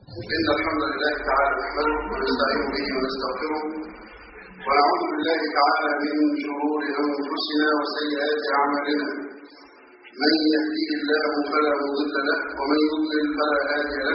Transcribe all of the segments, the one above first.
إن الحمد لله تعالى نحمده ونستعين به ونستغفره ونعوذ بالله تعالى من شرور أنفسنا وسيئات أعمالنا من يهديه الله فلا مضل له ومن يضلل فلا هادي له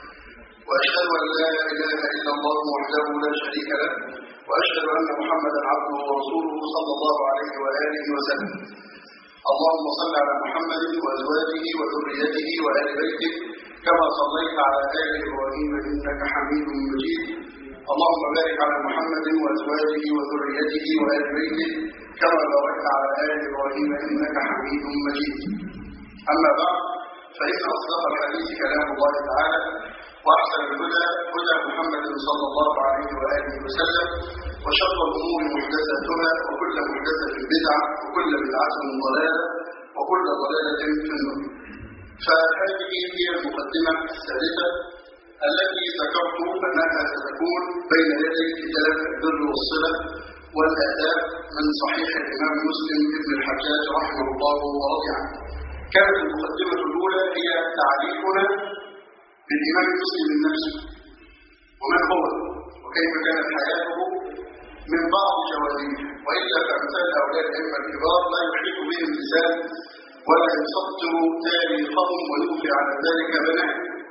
وأشهد أن لا إله إلا الله وحده لا شريك له وأشهد أن محمدا عبده ورسوله صلى الله عليه وآله وسلم اللهم صل على محمد وأزواجه وذريته وآل بيته كما صليت على آل إبراهيم إنك حميد مجيد اللهم بارك على محمد وأزواجه وذريته وآل بيته كما باركت على آل إبراهيم إنك حميد مجيد أما بعد فإن أصدق الحديث كلام الله تعالى وأحسن الهدى هدى محمد صلى الله عليه وآله وسلم وشر الأمور محدثاتها وكل محدثة بدعة وكل بدعة ضلالة وكل ضلالة في النار فهذه هي المقدمة الثالثة التي ذكرت أنها ستكون بين يدي كتاب البر والصلة والآداب من صحيح الإمام مسلم بن الحجاج رحمه الله ورضي عنه كانت المقدمة الأولى هي تعريفنا بالإمام مسلم نفسه ومن هو وكيف كانت حياته من بعض جوانبه وإلا فأمثال هؤلاء الأئمة الكبار لا يحيط بهم اللسان ولا يسطر تاريخهم ويوفي على ذلك بنات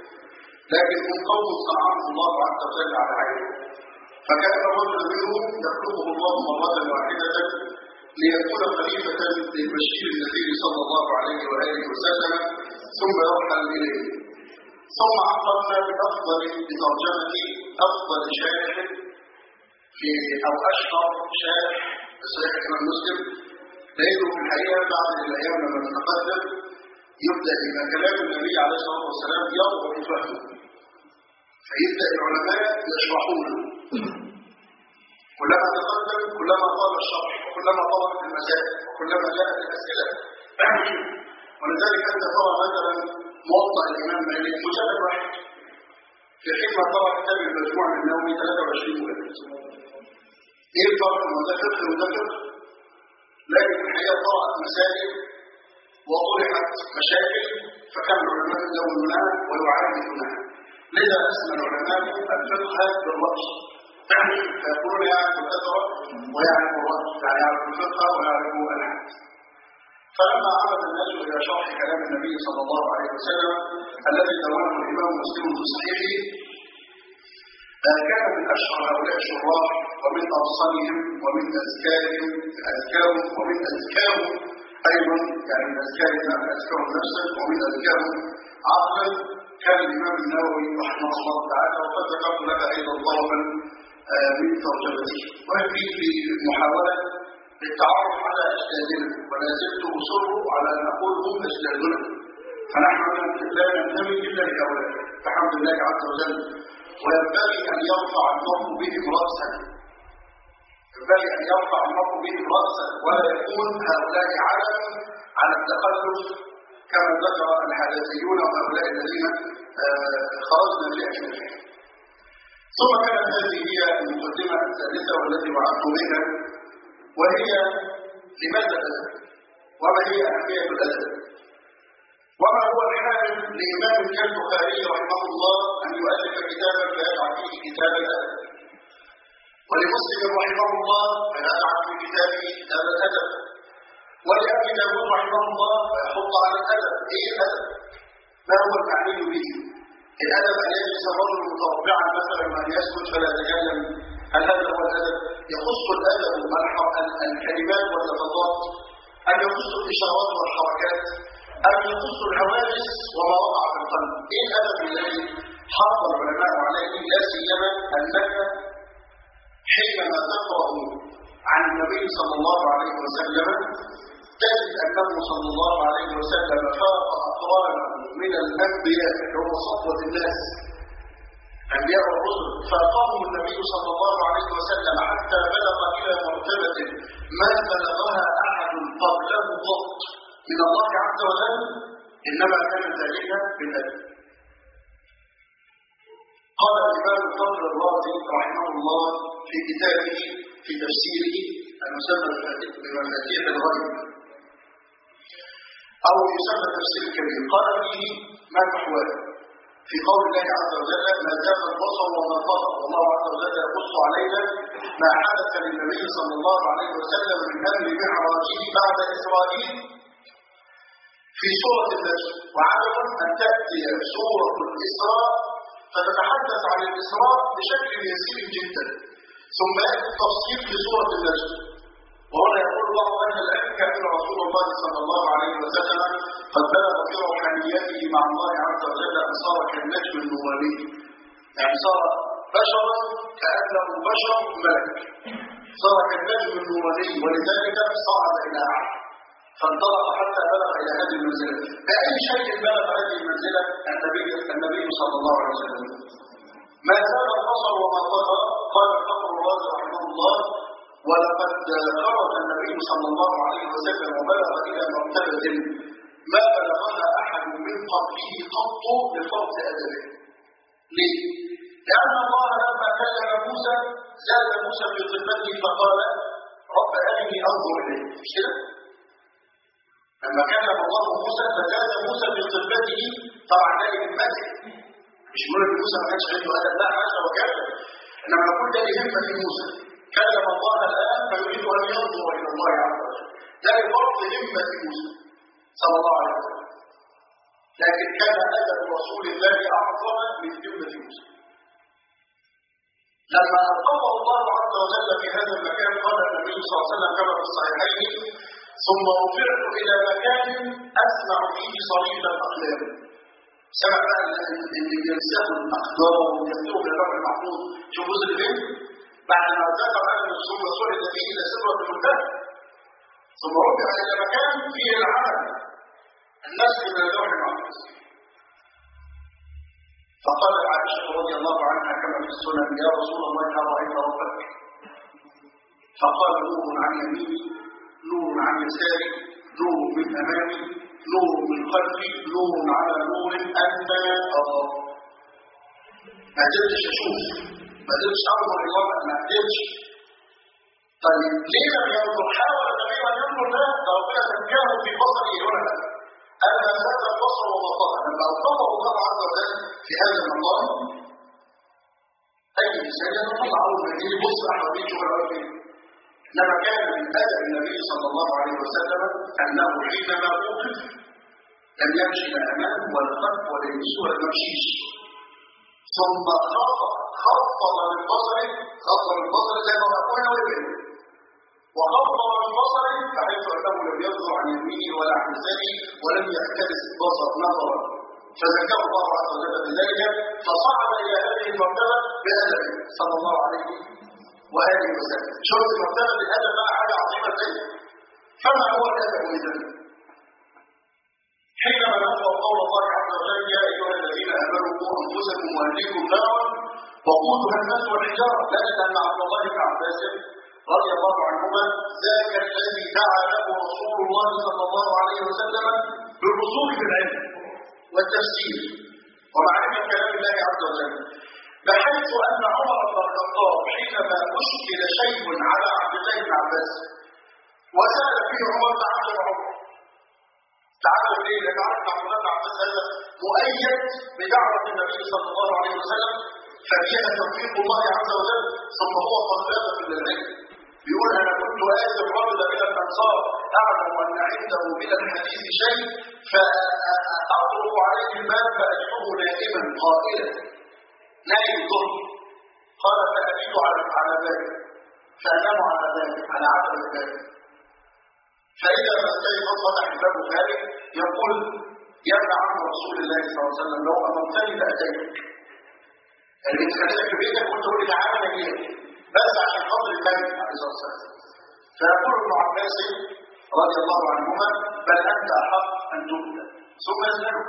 لكن هم قوم صنعهم الله عز وجل على عينه فكان الرجل منهم يخلقه الله مرة واحدة ليكون خليفة للبشير النبي صلى الله عليه وآله وسلم ثم يرحل إليه ثم عقبنا بأفضل بترجمة أفضل شارح في أو أشهر شارح في صحيح الإمام مسلم لأنه في الحقيقة بعد الأيام لما نتقدم يبدأ يبقى كلام النبي عليه الصلاة والسلام يضبط فهمه فيبدأ العلماء يشرحون كلما تقدم كلما طال الشرح وكلما طالت المسائل وكلما جاءت الأسئلة ولذلك أنت ترى مثلا موضع الإمام مالك مجلد واحد في حين ما ترى كتاب المجموع النووي 23 مجلد ايه الفرق ما ده فقه وده فقه لكن في الحقيقه طرأت مسائل وطرحت مشاكل فكان العلماء يدونونها ويعالجونها لذا اسمى العلماء الفقه بالرأي فيقولون يعرف الكثرة ويعرف الرأي يعني يعرف الفقه ويعرف الحديث فلما عمد الناس الى شرح كلام النبي صلى الله عليه وسلم الذي دونه الامام مسلم في صحيحه كان من اشهر هؤلاء الشراح ومن ابصرهم ومن اذكارهم اذكارهم ومن اذكارهم ايضا يعني من اذكارهم اذكارهم نفسا ومن اذكارهم عقلا كان الامام النووي رحمه الله تعالى وقد ذكرت لك ايضا ضربا من ترجمته وفي في محاوله للتعرف على أجدادنا ولا زلت أصر على أن أقول هم أجدادنا فنحن لا ننتمي إلا لهؤلاء فحمد الله عز وجل وينبغي أن يرفع المرء بهم رأسا ينبغي أن يرفع المرء بهم رأسا ولا يكون هؤلاء علم على التخلف كما ذكر الحدثيون وهؤلاء الذين خرجنا في أجنبهم ثم كانت هذه هي المقدمة الثالثة والتي وعدت بها وهي لماذا الأدب وما هي أهمية الأدب وما هو الحال لإمام كالبخاري رحمه الله أن يؤلف كتابا فيجعل فيه كتاب الأدب ولمسلم رحمه الله فيجعل في كتابه كتاب الأدب ولأبي داود رحمه الله فيحط على الأدب إيه الأدب؟ ما هو المعني به؟ الأدب أن يجلس الرجل متربعا مثلا وأن يسكت فلا يتكلم هل هذا هو الأدب؟ يخص الأدب الكلمات واللفظات أم يخص الإشارات والحركات أم يخص الحواجز وما وقع في القلب إيه الأدب الذي حط العلماء عليه لا سيما أنك حينما تقرأ عن النبي صلى الله عليه وسلم تجد أنه صلى الله عليه وسلم فاق أقرانه من الأنبياء هو صفوة الناس أنبياء الرسل فاقهم النبي صلى الله عليه وسلم حتى بلغ إلى مرتبة ما بلغها أحد قبله قط من الله عز وجل إنما كان ذلك بالأدب قال الإمام الفخر الرازي رحمه الله في كتابه في تفسيره المسمى بمفاتيح الغيب أو يسمى تفسير كبير قال فيه ما محواه في قول الله عز وجل ما زاد البصر وما طغى والله عز وجل يقص علينا ما حدث للنبي صلى الله عليه وسلم من امر معراجه بعد اسرائيل في سوره النجم وعدم ان تاتي سوره الاسراء فتتحدث عن الاسراء بشكل يسير جدا ثم ياتي التفصيل في سوره النجم وهنا يقول بعض اهل العلم كان رسول الله صلى الله عليه وسلم قد بلغ في روحانيته مع الله عز وجل ان صار كالنجم النوراني يعني صار بشرا كانه بشر ملك صار كالنجم النوراني ولذلك صعد الى اعلى فانطلق حتى بلغ الى هذه المنزله باي شيء بلغ هذه المنزله النبي النبي صلى الله عليه وسلم ما زال البصر وما طغى قال الفقر الرازي رحمه الله ولقد خرج النبي صلى الله عليه وسلم وبلغ الى مرتبه ما بلغها احد من قبله قط لفرط ادبه ليه لان الله لما كلم موسى زاد موسى في طلبته فقال رب ارني انظر اليك مش كده لما كلم الله موسى فزاد موسى في طلبته طبعا ده لهمته مش مهم موسى ما كانش عنده ادب لا عاش وكذا انما نقول ده لهمه موسى كلم الله الآن فيريد أن ينظر إلى الله عز وجل ده لفرض همة موسى صلى الله عليه وسلم لكن كان أدب رسول الله أعظم من همة موسى لما ألقاه الله عز وجل في هذا المكان قال النبي صلى الله عليه وسلم كما في الصحيحين ثم رفعت إلى مكان أسمع فيه صليب الأقلام سمع بقى اللي بينساه الأقدار ويكتبوا من الرب المحفوظ شوفوا اللي فين بعد ما ذكر أهل ثم صعد به إلى سدرة المنتهى ثم رفع إلى مكان فيه العمل الناس من اللوح المحفوظ فقال عائشة رضي الله عنها كما في السنن يا رسول الله هل رأيت ربك فقال نور عن يميني نور عن يساري نور من أمامي نور من خلفي نور على نور أنت أرى ما قدرتش أشوف ما قدرتش أنظر الوضع ما قدرتش طيب ليه لم ينظر حاول النبي أن ينظر ده ده ربنا زكاه في بصره هنا لا أما زاد البصر وبطاقة لما أطلقه الله عز وجل في هذا المقام أي إنسان يتطلع أول ما يجي يبص أحد يجي ولا فين إنما كان من أدب النبي صلى الله عليه وسلم أنه حينما وقف لم يمشي لا أمام ولا خلف ولا يمشي ولا يمشيش ثم خفض خفض من بصره خفض من بصره زي ما قلنا وابن وخفض من بصره فحيث انه لم ينظر عن يمينه ولا عن يساره ولم يحتبس البصر نظرا فزكاه الله عز وجل بذلك فصعد الى هذه المرتبه بادبه صلى الله عليه واله وسلم شوف المرتبه بالادب بقى حاجه عظيمه ازاي فما هو الادب اذا حينما نقرا قول الله عز وجل يا ايها الذين امنوا قوا انفسكم واهليكم نارا وقودها الناس والحجاره لا ان عبد الله بن عباس رضي الله عنهما ذاك الذي دعا له رسول الله صلى الله عليه وسلم بالرسول في العلم والتفسير ومعرفه كلام الله عز وجل بحيث ان عمر بن الخطاب حينما اشكل شيء على عبد الله بن عباس وسال فيه عمر تعالى عمر تعالى ليه؟ لان عارف عبد الله بن عباس هذا مؤيد بدعوه النبي صلى الله عليه وسلم ففيها توفيق الله عز وجل ثم هو قذافه من العلم بيقول انا كنت اتي الرجل الى الانصار اعلم ان عنده من الحديث شيء فاطرق عليه الباب فاجده نائما قائلا نائم الظهر قال فابيت على على ذلك فانام على ذلك على عدم ذلك فاذا ما استيقظ فتح الباب ذلك يقول يا ابن عم رسول الله صلى الله عليه وسلم لو امرتني لاتيتك اللي تخليك في بيتك وانت تقول لي تعالى انا بس عشان خاطر النبي عليه الصلاه والسلام فيقول ابن عباس رضي الله عنهما بل انت احق ان تؤتى ثم يساله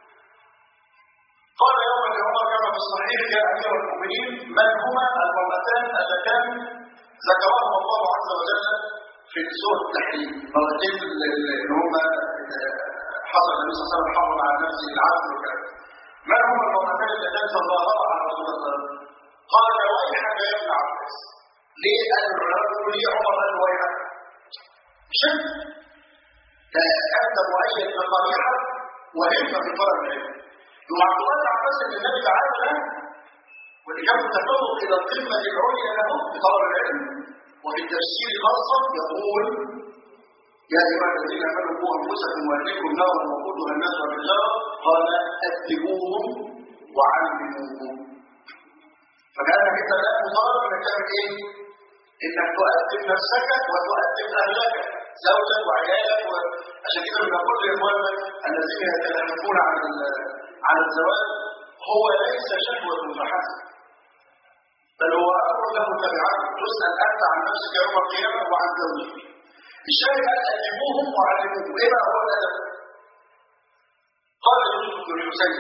قال يوم لعمر كما في الصحيح يا امير المؤمنين من هما المرأتان اللتان ذكرهما الله عز وجل في سوره التحريم مرتين اللي هما حصل النبي صلى الله عليه وسلم حرم على نفسه العدل وكذا ما هما المرأتان اللتان تظاهرا على رسول الله صلى الله عليه وسلم قال ويحك يا ابن عباس ليه قال الرجل ليه عمر قال ويحك شك انت مؤيد بقبيحه وهمه في طلب العلم يوم عبد الله بن عباس ان النبي تعالى له واللي كان متفوق الى القمه العليا له بطلب العلم وفي التفسير خاصه يقول يا ايها الذين امنوا قوا انفسكم واهليكم نارا وقودها الناس والحجاره قال ادبوهم وعلموهم فكانك انت الان مطالب انك تعمل ايه؟ انك تؤدب نفسك وتؤدب اهلك زوجك وعيالك و... عشان كده بنقول لاخواننا الذين يتلهفون عن عن الزواج هو ليس شهوه فحسب بل هو امر له تبعات تسال انت عن نفسك يوم القيامه وعن زوجك الشاهد قال ادبوهم وعلموهم ايه بقى هو الادب؟ قال يوسف بن الحسين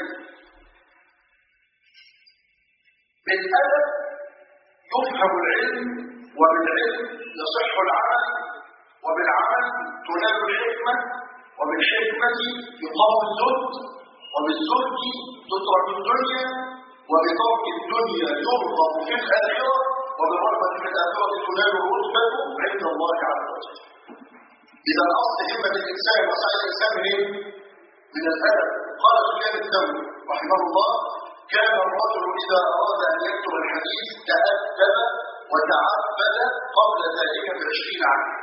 بالادب يفهم العلم وبالعلم يصح العمل وبالعمل تنال الحكمة وبالحكمة يقام الزهد وبالزهد تترك الدنيا وبترك الدنيا يرغب في الآخرة وبالرغبة في الآخرة تنال الرتبة عند الله عز وجل إذا الأصل همة الإنسان وسعي الإنسان من من الأدب قال سفيان الثوري رحمه الله كان الرجل إذا أراد أن يكتب الحديث تأدب وتعبد قبل ذلك بعشرين عاما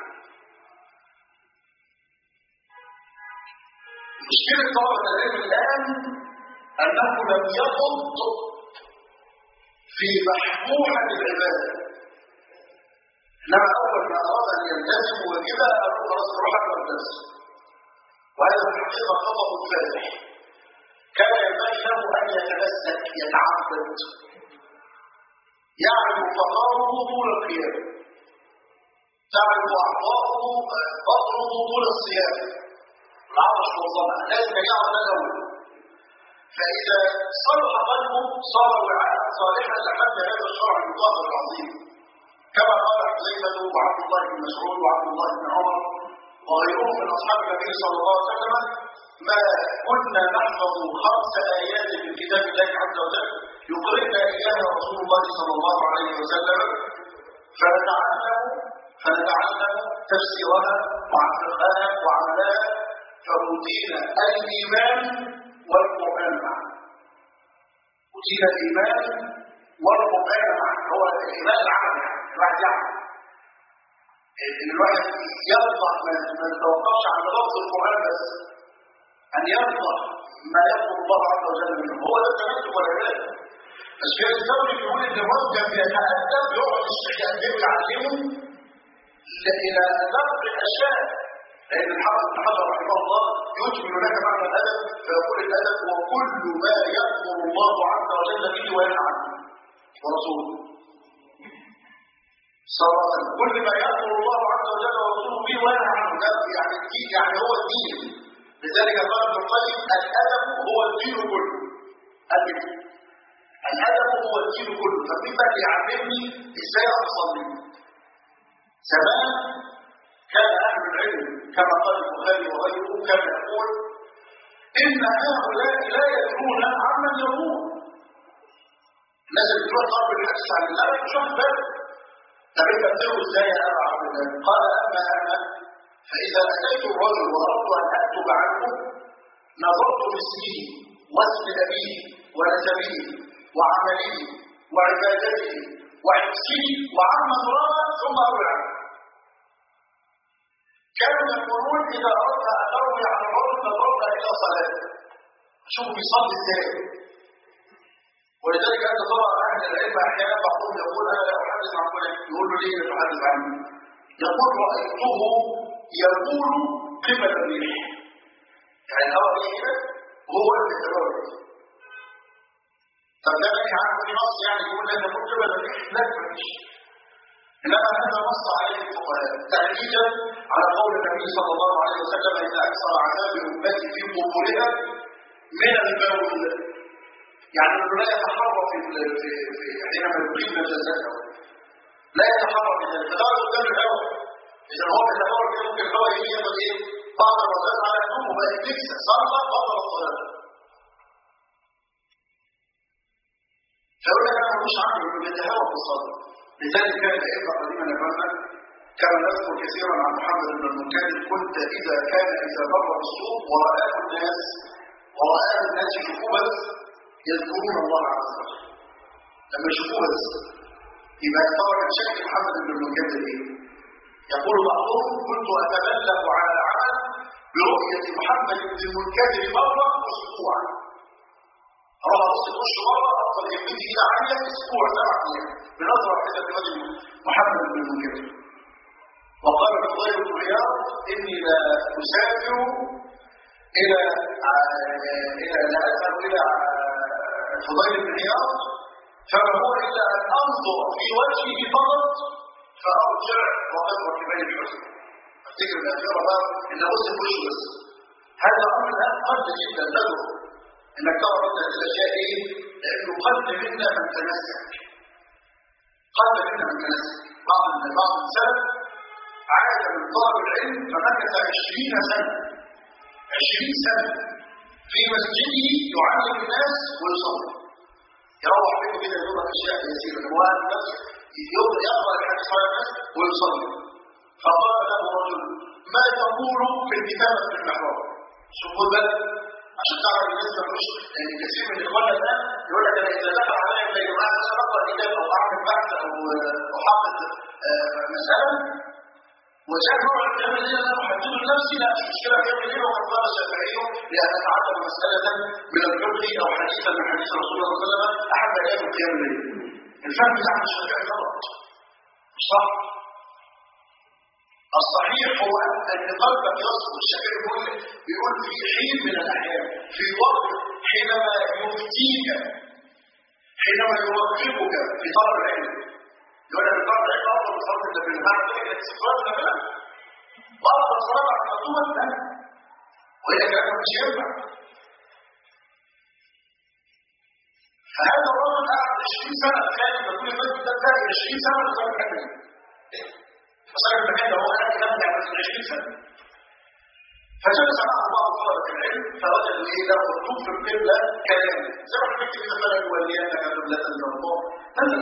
مشكلة طلبة العلم الآن أنه لم يخط في محبوحة العبادة إنما أول ما أراد أن يلتزم وكذا أقول خلاص روح أعمل الدرس وهذا في الحقيقة خطأ فادح كان ينبغي له أن يتمسك يتعبد يعرف فقاره طول القيام تعرف أعضاؤه بطنه طول الصيام العطش والظمأ لازم يعرف الأول فإذا صلح قلبه صار وعاء صالحا لحد هذا الشرع المطهر العظيم كما قال حذيفة وعبد الله بن مسعود وعبد الله بن عمر وغيرهم من أصحاب النبي صلى الله عليه وسلم ما كنا نحفظ خمس آيات من كتاب الله عز وجل يقرئنا إياها رسول الله صلى الله عليه وسلم فنتعلم فنتعلم تفسيرها وفقهها وعملها فأوتينا الإيمان والقرآن معا أوتينا الإيمان والقرآن معا هو الإيمان العمل الواحد يعمل الواحد يرضى ما يتوقفش عن لفظ القرآن بس أن يرضى ما يطلب الله عز وجل منه هو ده التمسك والعبادة الشيخ الثوري بيقول ان الرجل كان بيتأدب يقعد الشيخ يقدمه يعلمه الى نقل الاشياء لان الحافظ ابن حجر رحمه الله يجمل لك معنى الادب فيقول الادب هو كل ما يامر الله عز وجل به وينهى عنه ورسوله صراحة كل ما يامر الله عز وجل ورسوله به وينهى عنه ده يعني الدين يعني هو الدين لذلك قال ابن القيم الادب هو الدين كله الادب الادب هو الدين كله فمين بقى يعلمني ازاي اصلي زمان كان اهل العلم كما قال البخاري وغيره كان يقول ان هؤلاء لا يدرون عمن يقول الناس اللي بتروح تقرب الحديث عن الله مش واخد بالك طب انت بتقول ازاي يا ابا عبد الله قال اما انا فاذا اتيت الرجل واردت ان اكتب عنه نظرت باسمه واسم ابيه ونسبه وعمله وعبادته وحفظه وعمن رأى ثم أروي عنه كانوا يقولون إذا أردت أن أروي عن الرجل نظرنا إلى صلاته شوف بيصلي إزاي ولذلك أنت ترى أهل العلم أحيانا بعضهم يقول أنا لا أحدث عن فلان يقول له ليه لا تحدث عنه يقول رأيته يقول قبل الريح يعني الهواء يجي كده وهو اللي بيتبرد طب ده ماشي عنه في نص يعني يقول لا تكون قبل الريح لا مفيش انما هذا نص عليه الفقهاء تأكيدا على قول النبي صلى الله عليه وسلم ان اكثر عذاب امتي في قبورها من البول يعني انه لا يتحرك في في في حينما يقيم نجاسته لا يتحرك من الفدار قدام الهواء اذا هو بيتحرك ممكن الهواء يجي ياخد ايه بعض الرذاذ على هدومه بقى يكسر صلى قبل الصلاه فيقول لك انا مش عامل انه بيتهاوى في الصلاه لذلك كان الائمه قديما يقولنا كما نذكر كثيرا عن محمد بن المنكدر كنت اذا كان اذا مر بالسوق ورآه الناس ورآه الناس يشوفوه بس يذكرون الله عز وجل لما يشوفوها بس يبقى طبعا شكل محمد بن المكذب ايه؟ يقول بعضهم كنت اتبلغ على العمل برؤية محمد بن المنكدر مرة أسبوعا أروح أبص في وشه مرة أفضل يمدي إلى عالية أسبوع سبع أيام بنظرة كده في وجه محمد بن المنكدر وقال الفضيل بن عياض إني لا أسافر إلى إلى لا أذهب إلى الفضيل بن عياض فما هو إلا أن أنظر في وجهه فقط فأرجع وقد ركبني الحزن افتكر الأخيرة بقى إن أبص في وشه بس هذا أمر الآن قد جدا تدعو إنك تعرف أن هذه الأشياء إيه؟ لأنه قد منا من تنسك قد منا من تنسك بعض من بعض السلف عاد من طلب العلم فمكث عشرين سنة عشرين سنة في مسجده يعلم الناس ويصلي يروح بيته كده يقول أشياء يسيرة هو نفسه يقرأ يقرأ الحديث على الناس ويصلي فقال له رجل ما تقول في الكتابة في المحراب شوفوا بالك عشان تعرف الناس ما مش يعني كثير من اخواننا الان يقول لك انا اذا دخل عليا في جماعه مثلا اقرا كتاب او اعمل بحث او احقق مساله وجاء نوع الكلام اللي انا محدده لنفسي لا مش مشكله كامل ليه وقد قال الشافعي لان اتعلم مساله من الفقه او حديثا من حديث رسول الله صلى الله عليه وسلم احب ايام القيام الليل الفهم بتاع الشافعي غلط مش صح الصحيح هو ان قلبك يصل الشافعي بيقول بيقول في حين من الاحيان في وقت حينما يفتيك حينما يرغبك في طلب العلم يقول لك طلب العلم افضل من صلاه النبي بعد كده استفراغ النبي وافضل صلاه بعد المكتوبه لا وهي كلام مش ينفع فهذا الرجل قعد 20 سنه تخيل لما كل المسجد ده بتاعي 20 سنه وصار كده فصار المكان ده هو قاعد ينام يعني 20 سنه فجلس معه بعض طلبه العلم فوجدوا ايه له مكتوب في القبله كلام زي ما احنا بنكتب كده فلك وليانك قبله المرضى مثلا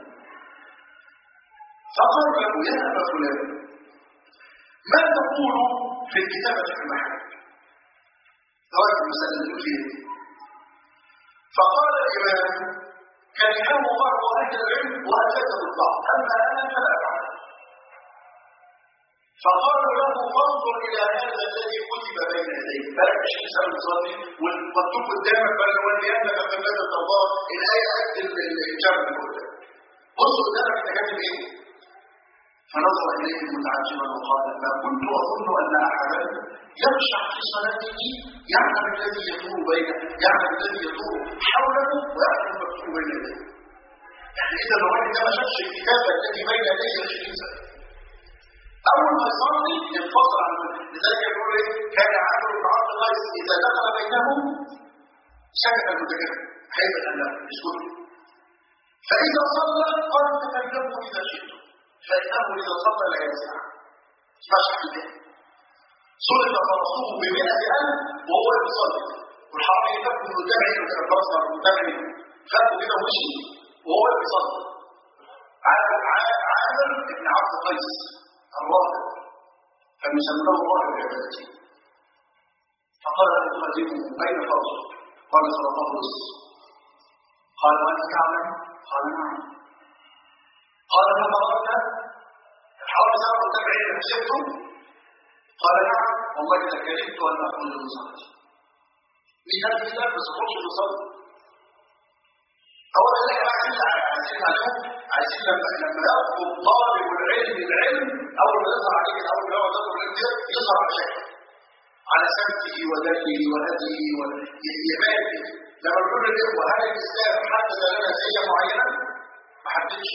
فقال له يا ابا فلان ما تقول في الكتابه في المحل رأيك المسألة اللي فيها فقال الإمام كلمه بعض أهل العلم وأجازه البعض أما أنا فلا أفعل فقالوا له فانظر إلى هذا الذي كتب بين يديك بلك مش مثال مصلي والمكتوب قدامك بل وليانك قبلة الله الآية قد الجبل قدامك بص قدامك أنت كاتب إيه فنظر إليه متعجبا وقال ما كنت أظن أن أحدا يخشع في صلاته يعلم الذي يدور بينه يعلم الذي يدور حوله ويعلم المكتوب بين يديه يعني إذا الراجل ده ما شافش الكتابة التي بين يديه 20 سنة أول ما يصلي ينفصل عن لذلك يقول إيه كان عامر بن عبد القيس إذا دخل بينهم سكت المتكلم حيث أن يسكت فإذا صلى قال تكلموا إذا شئتم فإنه إذا صلى لا يسمع اسمعش حاجة صلب فرسوه بمئة ألف وهو يصلي والحرامي يفكر قدام عينه كان خلاص قدام عينه خافوا كده ومشي وهو يصلي عامر بن عبد القيس الراهب فمسماه الله بعبادته فقال له خادمه اين فرسك قال صلى الله عليه وسلم قال وانت تعلم قال نعم قال فما قلت الحرام سبب التبعين حسبتم قال نعم والله اذا كرهت ان اخرج من صلاتي من هذه الله بس اخرج من صلاتي اولا احنا عايزين عايزين عليهم عايزين لما لما يطلب طالب العلم العلم اول ما يظهر عليه اول ما يقعد يطلب العلم يظهر على شكل على سمته ودله وهديه ويماته لما نقول للاخوه هل الاسلام حدد لنا زي معينه ما حددش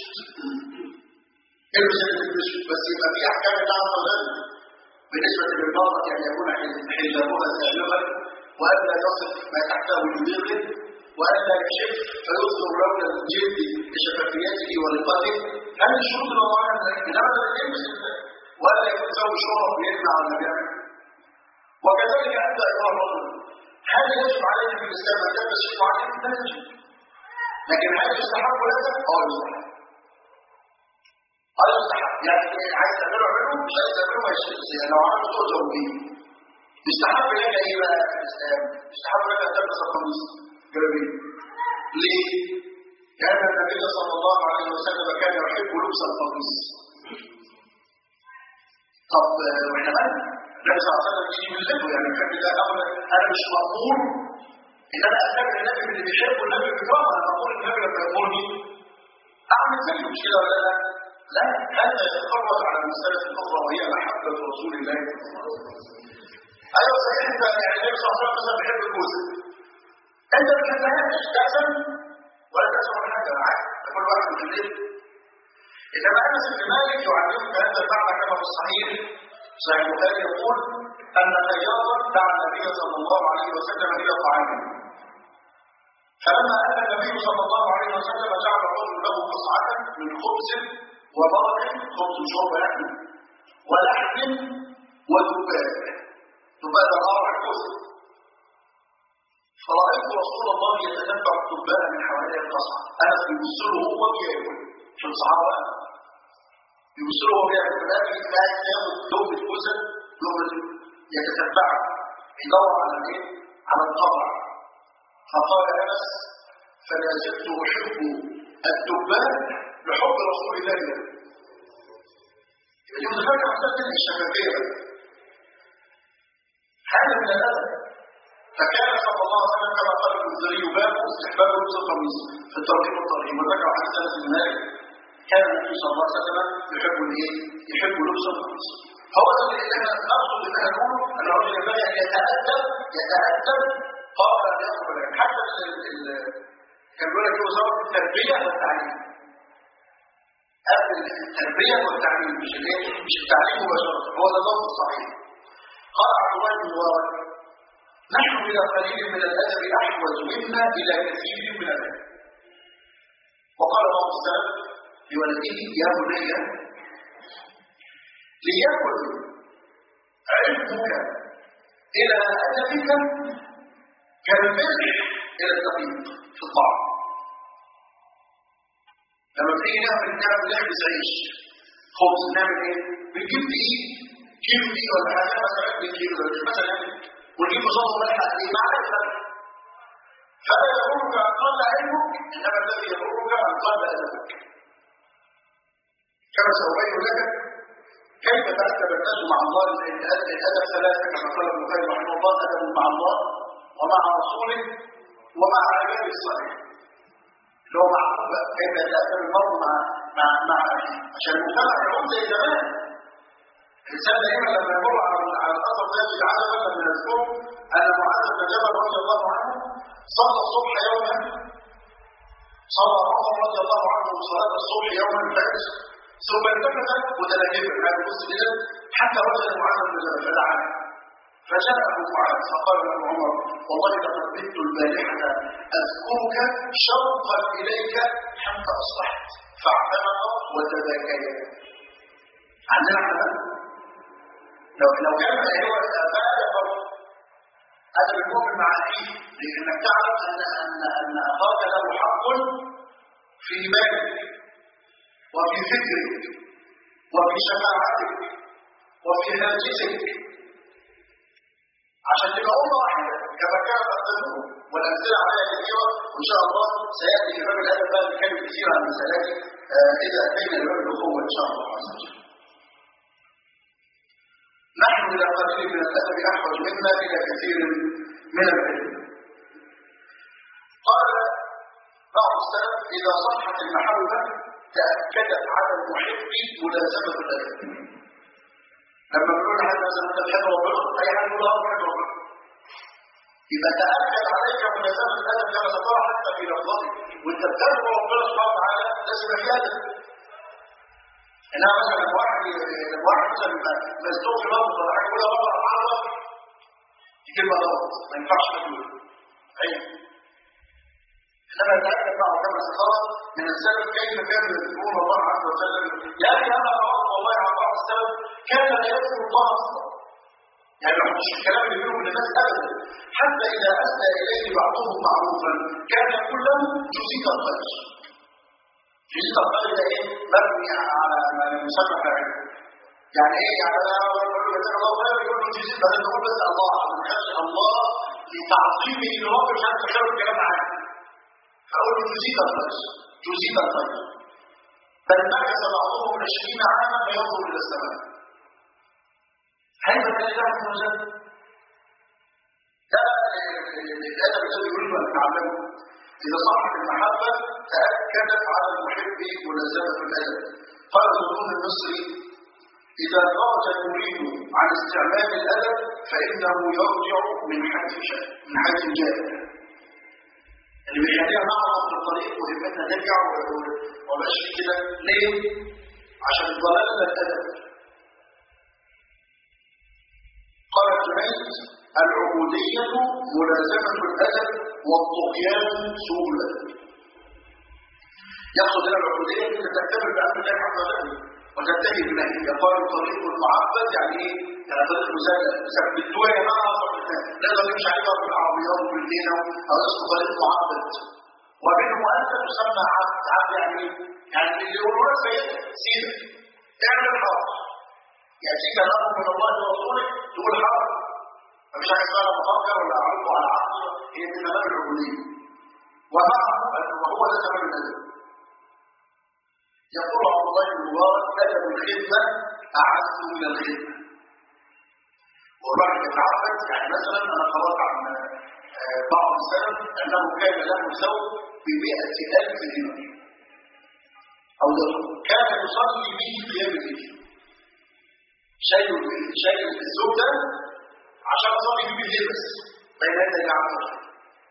البس البس بس يبقى في احكام الله عز وجل بالنسبه للمراه ان يكون حجابها سابقا وان لا تصف ما تحته لضيقه وأن لا يشف فيظهر لون الجلد لشفافيته ورقته هل الشروط المعينة إنما تلبس وأن يكون له شرف يمنع ولا يمنع وكذلك أنت أيها الرجل هل يجب عليك في الإسلام أن تلبس شيء معين؟ لا يجب لكن هل يستحب لك؟ أه يستحب أه يستحب يعني عايز تعمله اعمله مش عايز تعمله ما يشتغلش يعني لو عملت تؤجر به يستحب لك ايه بقى في الاسلام؟ يستحب لك ان تلبس القميص جلابيه ليه؟ لأن النبي صلى الله عليه وسلم كان يحب لبس القميص طب واحنا مالنا؟ النبي صلى الله عليه وسلم يجي من لبه يعني يحب ده أمر أنا مش مأمور إن أنا أتبع النبي اللي بيحبه النبي بيكرهه أنا مأمور النبي لما يأمرني أعمل زيه مش كده ولا لا؟ لا هذا يتفرج على المسألة الأخرى وهي محبة رسول الله صلى الله عليه وسلم أيوة صحيح أنت يعني النبي صلى الله عليه وسلم بيحب الجوزة أنت ما بتحبهاش تأسم ولا تأسم ولا حاجة عادي كل واحد من الليل إنما أنس بن مالك يعلمك هذا المعنى كما في الصحيح صحيح البخاري يقول أن خياطا دعا النبي صلى الله عليه وسلم إلى طعامه فلما أتى النبي صلى الله عليه وسلم جعل الرجل له قصعة من خبز وبرك خبز شرب لحم ولحم ودباء دباء الأربع كوسه فرأيت رسول الله يتتبع الدباء من حوالي القصعة أنا بيوصله هو بياكل في الصحابة بيوصله هو بياكل فلاقي قاعد ياخد لقمة كوسة لقمة يتتبعه يدور على ايه؟ على الطبع فقال أنس فلا زلت أحب الدباء لحب رسول الله له يبقى دي متفرقة مسألة الشفافية هذا من الأدب فكان صلى الله عليه وسلم كما قال البخاري باب استحباب لبس القميص في الترغيب والترهيب وذكر حديث انس بن مالك كان النبي صلى الله عليه وسلم يحب الايه؟ يحب لبس القميص هو ده اللي احنا نقصد ان احنا نقول ان الرجل ينبغي ان يتادب يتادب قبل ان يدخل العلم حتى كان بيقول لك ايه وزاره التربيه والتعليم قبل التربيه والتعليم مش الايه؟ مش التعليم مباشره هو ده الضبط الصحيح قال عبد الله بن مبارك نحن إلى قليل من الأدب أحوج منا إلى كثير من الأدب وقال بعض السلف لولده يا بني ليكن علمك إلى أدبك كالملح إلى الدقيق في الطعام لما بتيجي نعمل نعمل نحبس عيش خبز نعمل ايه؟ بنجيب دقيق كيلو دقيق ولا حاجه مثلا 2 كيلو مثلا ونجيب صوت ملح قد ايه معنى الفرق فلا يضرك ان قل علمك انما الذي يضرك ان قل ادبك كما سأبين لك كيف تأدب الناس مع الله الأدب ثلاثة كما قال ابن القيم رحمه الله أدب مع الله ومع رسوله ومع عباده الصالحين اللي هو معروف بقى كيف يتأدب المرء مع مع مع عشان المجتمع يعود زي زمان الإنسان دائما لما يمر على على الأثر ده يجد عجبا من الذكر أن معاذ بن جبل رضي الله عنه صلى الصبح يوما صلى عمر رضي الله عنه صلاة الصبح يوما الفجر ثم التفت متلهفا هذا بص كده حتى وجد معاذ بن جبل فدعا فجاء ابو معاذ فقال له عمر والله لقد بت البارحه اذكرك شوقا اليك حتى اصبحت فاعتنق وتباكيا عندنا احنا لو لو كان هو بالغ هذا المؤمن مع الايه؟ لانك تعرف ان ان ان اخاك له حق في مالك وفي فكرك وفي شفاعتك وفي هاجسك عشان تبقى امه واحده كما كان تقدمه والامثله عليها كثيره وان شاء الله سياتي الامام الادب بقى نتكلم كثير عن المسالات آه اذا اتينا لباب الاخوه ان شاء الله عز وجل. نحن إلى قليل من الأدب أحوج منا إلى كثير من العلم قال بعض السلف إذا صحت المحبة تأكدت على المحب ملازمة الأدب لما بنقول هذا مثلا أنت بتحب ربنا أي حد يقول أه بحب ربنا يبقى تأكد عليك ملازمة الأدب كما سترى حتى في لفظتك وأنت بتحب ربنا سبحانه وتعالى لازم في أدب انها مثلا لما واحد لما واحد مثلا يبقى مزنوق في لفظ ولا حاجه يقولها بره على الله دي كلمه غلط ما ينفعش تقول عيب انما يتاكد معه كما سخر من السلف كيف كانوا يذكرون الله عز وجل يعني انا رأيت والله عن بعض السلف كان لا يذكر الله اصلا يعني ما مش الكلام اللي بيقوله للناس ابدا حتى اذا اسدى اليه بعضهم معروفا كان يقول له جزيك الخير جزء القلب ده ايه مبني على ما يسمى فاعل يعني ايه يعني انا بقول له جزاك الله خير يقول له جزء بدل تقول بس الله ما تخافش الله لتعظيمه لرب مش عارف تخيل الكلام معاه فأقول له تزيد الخير تزيد الخير بل مكث بعضهم عشرين عاما فينظر إلى السماء هل كان الله عز وجل ده الادب الذي يريد ان نتعلمه اذا صحت المحبه تاكدت على المحب ملازمه الادب قال الدكتور المصري اذا خرج المريد عن استعمال الادب فانه يرجع من حيث شاء من حيث جاء اللي بيخلينا نعرف في الطريق وهمتنا نرجع ومبقاش في كده ليه؟ عشان ضلالنا الادب قال الجنيد العبودية ملازمة الأدب والطغيان سوء الأدب يقصد هنا العبودية أنت تكتمل بأمر الله عز وجل وتنتهي بنهيه قال طريق المعبد يعني ايه؟ يعني طريق مسجل ثبتوها يا جماعه نقدر نمشي عليه في العربيات وبالليل او اسمه طريق معبد ومنه انت تسمى عبد عبد يعني ايه؟ يعني اللي يقولوا لك سيدك سيدك اعمل الحرب يأتيك الأمر من الله ورسوله تقول حرب مفيش حاجة اسمها مفكر ولا أعرض على عقل هي دي تمام العبودية ومعه وهو ده تمام الأدب يقول عبد الله بن مبارك أدب الخدمة أعز من الخدمة والواحد يتعبد يعني مثلا أنا قرأت عن بعض السلف أنه كان له زوج بمئة ألف دينار أو درهم كان يصلي به قيام الليل شيء شيء الزوج ده عشان اصلي بيه بالليل بس بين يدي الله عز وجل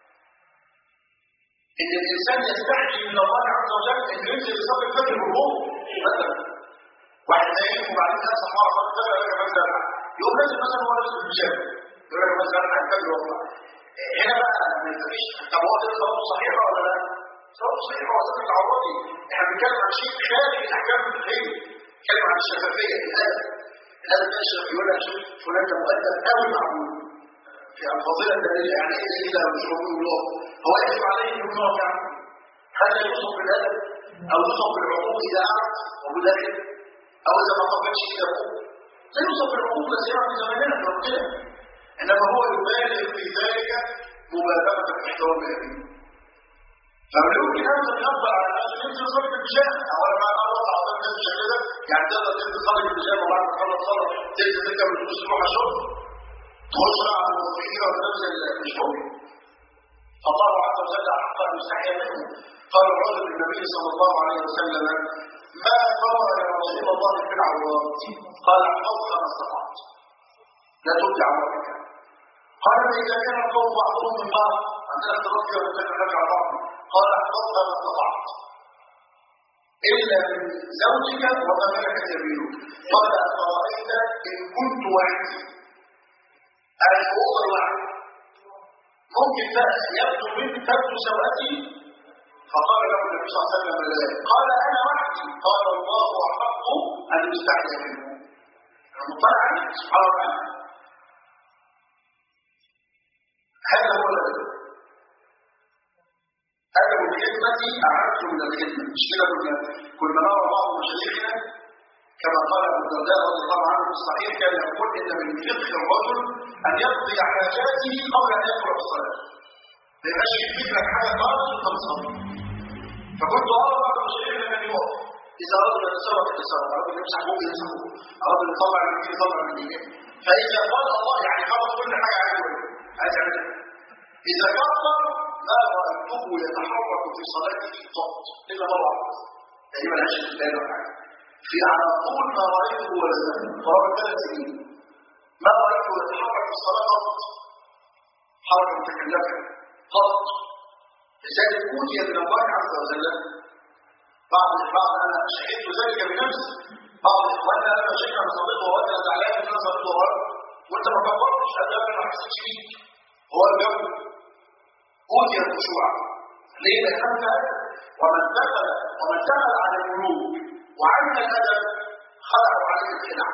ان الانسان يستحي من الله عز وجل ان ينزل يصلي الفجر بالروح مثلا واحد نايم وبعدين كان صحاره صلاه الفجر لك كمان سبعه يقوم نازل مثلا هو لابس البيجامه يقول لك مثلا انا الفجر واطلع هنا بقى ما فيش طب هو كده صلاته صحيحه ولا لا؟ صلاته صحيحه وصلاه العوضي احنا بنتكلم عن شيء خارج الاحكام الفقهيه بنتكلم عن الشفافيه الادب الادب ده الشيخ يقول لك شوف فلان ده مؤدب قوي معمول في الفضيله الدليل يعني ايه زي كده مش موجود له هو يجب عليه انه يقف يعني هذا يوصف بالادب او يوصف بالعقوق اذا قعد ومداخل او اذا ما طبقش كده لا يوصف بالعقوق لا سيما في زماننا في وقتنا انما هو يبالغ في ذلك مبالغه في احترام الابي فمن يمكن ان يفضل على الناس ان ينزل يصلي بالبيجامه اولا ما الله على الناس مش كده يعني تقدر تنزل تصلي بالبيجامه وبعد ما تخلص صلاه تنزل تركب الفلوس تروح الشغل تخش على الموظفين ولا تنزل مش ممكن فالله عز وجل احق ان يستحيا منه قال الرجل للنبي صلى الله عليه وسلم ما ترى يا رسول الله في العورات قال احفظها ما استطعت لا تبدي عورتك قال فاذا كان القوم بعضهم من بعض عندنا اختلاط كده وكان نرجع بعض قال احفظها ما استطعت الا من زوجك وما ملكت يمينك قال افرايت ان كنت وحدي انا اوضه لوحدي ممكن يبدو منك تبدو سوءتي فقال له النبي صلى الله عليه وسلم لا قال انا وحدي قال الله احق ان يستحيا منه المطلع عليك سبحانه وتعالى هذا هو الادب ادب الخدمه اعز من الخدمه مش كده كنا كنا نرى بعض مشايخنا كما قال ابو الدرداء رضي الله عنه في الصحيح كان يقول ان من فقه الرجل ان يقضي حاجاته قبل ان يدخل الصلاه ما يبقاش في فكره حاجه خالص وانت بتصلي فكنت ارى بعض مشايخنا كان يقف اذا اراد ان يتصرف يتصرف اراد ان يمسح بوجه يمسح بوجه اراد ان يطلع من يمين يطلع من يمين فاذا قال الله يعني خلص كل حاجه عايز عايز يعملها اذا كبر ما رايته يتحرك في صلاته قط الا مره واحده يعني ملهاش استدلال ولا حاجه في على طول ما رايته ولا قرابه ثلاث سنين ما رايته يتحرك في الصلاه قط حركه متكلفه قط لذلك اوتي من الله عز وجل بعض بعض انا شهدت ذلك بنفسي بعض اخواننا لما شيخنا صديقه وانا زعلان ان انا صديقه ورا وانت ما كبرتش ادام ما حسيتش بيك هو الجو اوتي الخشوع ليه لانك ومن دخل ومن دخل على الملوك وعلم الادب خلعوا عليه الخلع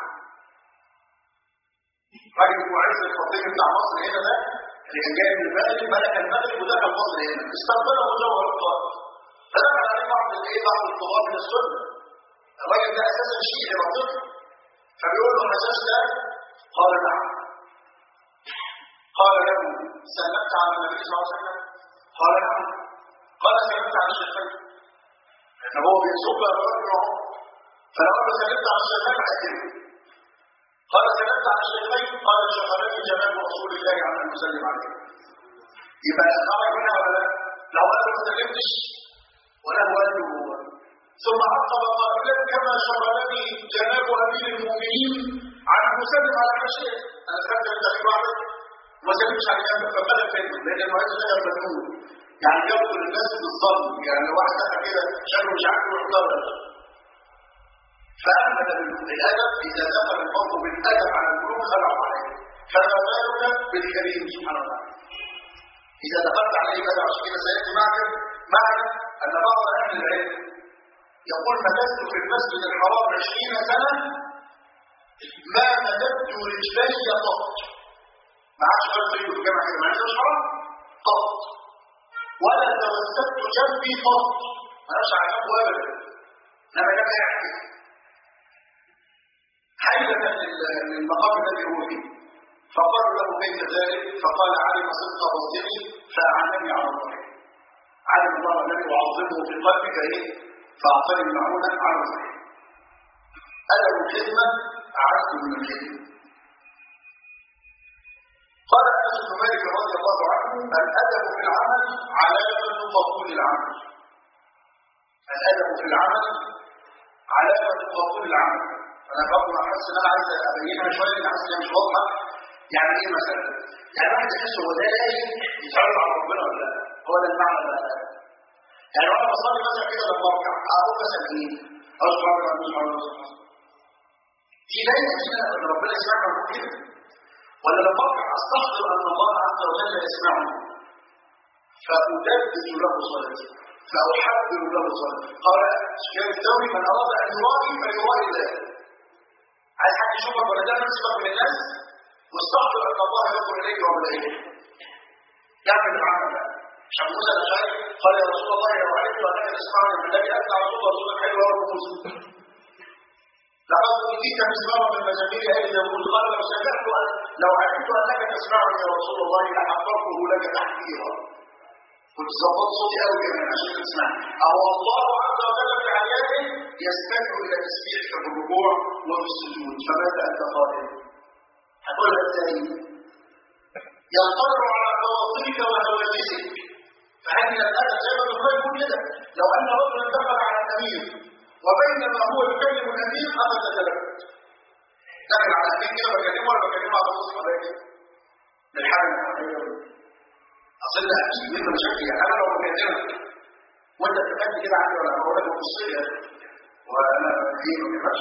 راجل معز الخطيب بتاع مصر هنا ده اللي كان جاي من المغرب ملك المغرب ودخل مصر هنا استقبله جوهر الطائف فدخل عليه بعض الايه بعض الطغاة من السنه الراجل ده اساسا شيعي منطقي فبيقول له الحجاج ده قال نعم قال له سلمت على النبي صلى الله عليه وسلم قال نعم قال سلمت على الشيخين لأن هو بيسوق الرجل فلو أنا سلمت على الشيخين هيتم قال سلمت على الشيخين قال شغلني جمال رسول الله على أن نسلم عليه يبقى خرج منها ولا لا؟ لو أنا ما سلمتش وله أجر ثم عقب قائلا كما شغلني جناب امير المؤمنين عن مسلم على حاشيه انا خدت التاريخ واحد وما سلمش على جنب فبدا كلمه لان الوقت ده مجنون يعني جابوا الناس بالظن يعني واحد دخل كده شافه مش عارف يروح ضرب فأمن بالأدب إذا دخل الموضوع بالأدب على القلوب خلعوا عليه فما بالك بالكريم سبحانه وتعالى إذا دخلت عليه بدأ عشان كده سيأتي معك معنى أن بعض أهل العلم يقول مكثت في المسجد الحرام عشرين سنة ما مددت رجلي قط ما عادش قلت رجل في الجامعة كده ما عادش حرام قط ولا توسدت جنبي قط ما نفش عجبه أبدا لما كان يحكي حيلة للمقام الذي هو فيه فقال له كيف ذلك فقال علم صدق باطني فأعنني على الله علم الله الذي أعظمه في قلبك إيه فأعطني المعونة على الصحيح أدب الخدمة أعز من الخدمة قال أنس بن مالك رضي الله عنه الأدب في العمل علامة قبول العمل الأدب في العمل علامة قبول العمل أنا برضه أحس إن أنا عايز أبينها شوية لأن حاسس إنها مش واضحة يعني إيه مثلا؟ يعني واحد يحس هو ده لايق يتعرف على ربنا ولا لا؟ هو ده المعنى ده يعني وانا بصلي مثلا كده لما اركع اقول مثلا ايه؟ اذكر ربنا اذكر ربنا دي لايقه كده ان ربنا يسمعنا ونقول كده ولا لما اركع استحضر ان الله عز وجل يسمعني فأدبت له صلاتي فأحبر له صلاتي قال سفيان الثوري من أراد أن يرائي فليرائي الله عايز حد يشوفك ولا ده نفسك من الناس واستحضر أن الله ينظر إليك وملائكته يعمل العمل ده عشان موسى الأشعري قال يا رسول الله لو علمت أنك تسمعني من الذي أتى رسول الله رسول الحلو ورب موسى لقد أوتيت مسمارا من مزامير أهل داوود قال لو سمعت أن لو علمت أنك تسمعني يا رسول الله لحضرته لك تحذيرا كنت ظبطت صوتي قوي كمان عشان تسمع أو الله عز وجل في حياته يستمع إلى تسبيحك في الركوع وفي السجود فماذا أنت قائل؟ هتقولها ازاي؟ يطلع على بواطنك وهواجسك فهل من الأدب زي ما بنقول يقول كده لو أن رجلا دخل على الأمير وبينما هو يكلم الأمير أخذ تلفت دخل على الأمير كده بكلمه ولا بكلمه على نص حضرتك من حاجة من الحاجة أصل لا أكيد من مشاكل يعني أنا لو بكلمك وأنت بتتكلم كده عني ولا بقول لك بص لي وأنا هي ما ينفعش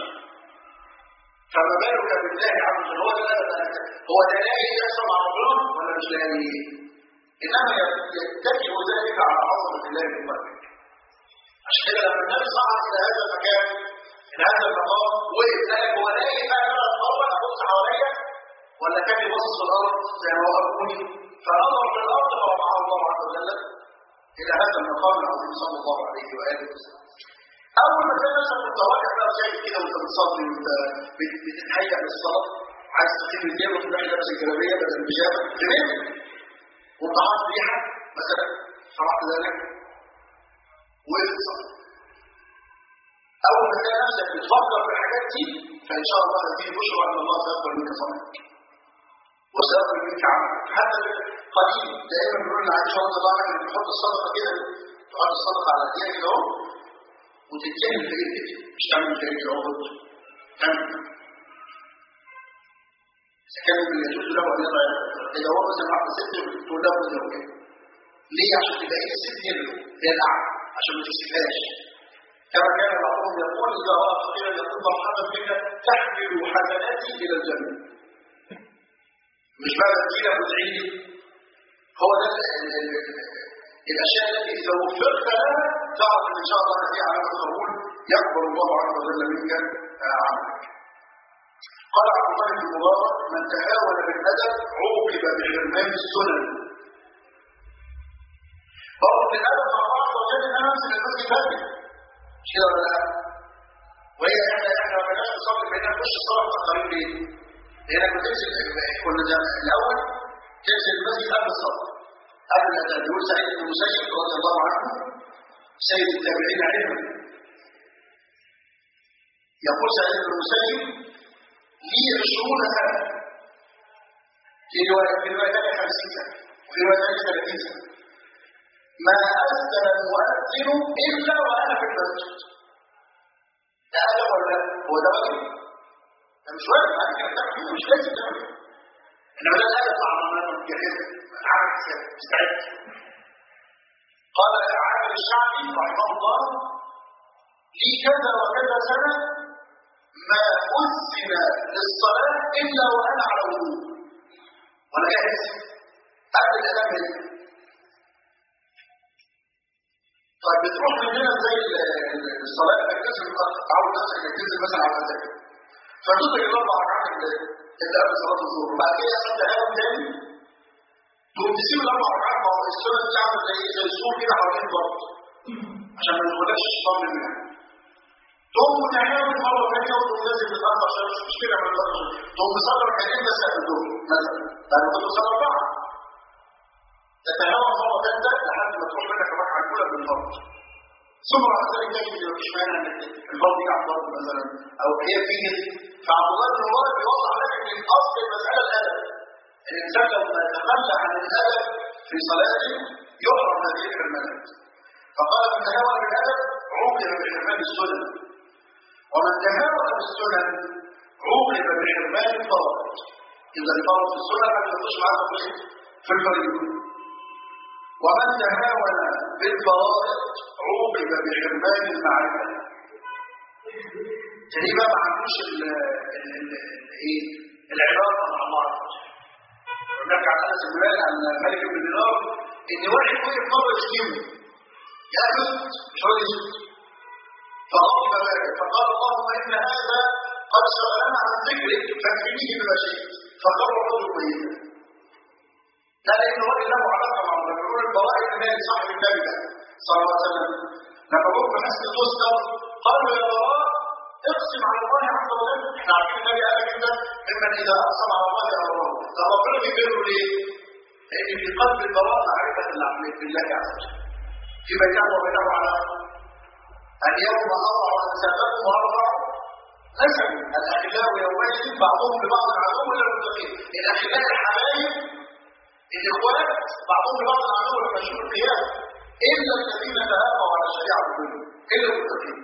فما بالك بالله عز وجل هو ده هو ده لاقي يحصل مع ربنا ولا مش لاقي انما يتكئ ذلك على عظمه الله في قلبك عشان كده لما النبي صعد الى هذا المكان الى هذا المقام وقف قال هو لاقي بقى انا اتطور ابص حواليا ولا كان يبص في الارض زي ما وقفوني فنظر في الارض فرفعه الله عز وجل الى هذا المقام العظيم صلى الله عليه واله وسلم اول ما تلاقي نفسك كنت راجع بقى شايف كده وانت بتصلي وانت بتتهيأ للصلاه عايز تقيم الليل وتروح لابس الجلابيه بدل البيجامه تمام وانت حاطط ريحه مثلا صلاه ذلك وقفت تصلي اول ما تلاقي نفسك بتفكر في الحاجات دي فان شاء الله هذه بشرى ان الله سيقبل منك صلاتك وسيقبل منك عملك حتى قليل دائما بنقول لعائشه رضي الله عنها انك بتحط الصدقه كده تحط الصدقه على ايديك كده اهو وتتكلم في ايدك مش تعمل في ايدك اهو تعمل اذا كان اللي يجوز له ان يضع اذا هو مثلا واحده ست تقول له كده وكده ليه عشان تبقى ايه الست هي هي الاعلى عشان ما تمسكهاش كما كان بعضهم يقول اذا راى فقيرا يقول مرحبا بك تحمل حسناتي الى الجنه مش بقى تجينا وتعيني هو ده الاشياء التي اذا وفقت لها تعرف ان شاء الله هذه علامه قبول يقبل الله عز وجل منك عملك قال عبد الله بن مبارك من تهاون بالادب عوقب بحرمان السنن برضه الادب مع الله عز وجل ان انا امسك المسجد بدري مش كده ولا لا؟ وهي احنا احنا ما كناش نصلي بقينا نخش الصلاه متاخرين ليه؟ لانك بتنزل كنا الاول تنزل المسجد قبل الصلاه قبل الأذان يقول سعيد بن المسيب رضي الله عنه سيد التابعين علما يقول سعيد بن المسيب لي عشرون سنة في رواية في رواية ثانية 50 سنة وفي رواية ثانية 30 سنة ما أذن المؤذن إلا وأنا في المسجد ده أدب ولا هو ده واجب؟ ده مش واجب أنا كده تعمل كده مش لازم تعمل كده إنما ده الأدب مع رمضان الجهاز عامل حساب مستعد قال عامر الشعبي رحمه الله لي كذا وكذا سنة ما أذن للصلاة إلا وأنا على وضوء وأنا جاهز قبل الأذان هنا طيب بتروح مننا زي الصلاة انك تنزل تعود نفسك انك تنزل مثلا على المساجد فتدرك الاربع ركعات اللي قبل صلاة الظهر وبعد كده يحصل تهاون تاني تقوم تسيب الاربع ركعات ما هو السنة دي عامل زي زي السور كده حوالين الضغط عشان ما يدخلكش الشيطان منها تقوم تعمل مرة ثانية وتقوم لازم تتأخر عشان مش مشكلة من الضغط تقوم مصدر ركعتين بس قبل الظهر مثلا بعد ما توصل أربعة تتهاون مرة ثالثة لحد ما تروح منك الركعة الأولى بالفرض ثم بعد ذلك تجد إن مفيش مانع إنك الفرض يجي على الفرض مثلا أو هي فيه فعبد الله بن مبارك بيوضح لك إن الأصل المسألة الأدب الإنسان لو ما تخلى عن الأدب في صلاته يحرم هذه الحرمانات فقال من تهاون بالأدب عوقب بحرمان السنن ومن تهاون بالسنن عوقب بحرمان الفرائض إذا الفرض في السنن ما تخش معاه في الفريضة ومن تهاون بالفرائض عوقب بحرمان المعرفة يعني بقى ما عندوش ايه العلاقة مع الله عز وجل هناك عن انس بن مالك عن مالك بن دينار ان واحد وقف مره يشتمه يا جد مش راضي يسكت فغضب مالك فقال اللهم ان هذا قد شغلنا عن ذكرك فاكفنيه بما شئت فقر الرجل ميتا لا لأن الراجل له علاقة مع الله بيقول البراء النبي صاحب النبي ده صلى الله عليه وسلم لما جم في حسن تذكر قالوا يا براء اقسم على الله عز وجل احنا عارفين النبي قال كده ممن اذا اقسم على الله امره طب ربنا بيبره ليه؟ لان في قلب البراء معرفه العمل بالله عز وجل في بينه وبينه علاقه اليوم اضع انسابكم وارفع نسب الاخلاء يومئذ بعضهم لبعض عدو الا المتقين الاخلاء الحبايب الاخوات بعضهم لبعض عدو لما يشوف القيامه الا الذين تهافوا على الشريعه كلهم الا المتقين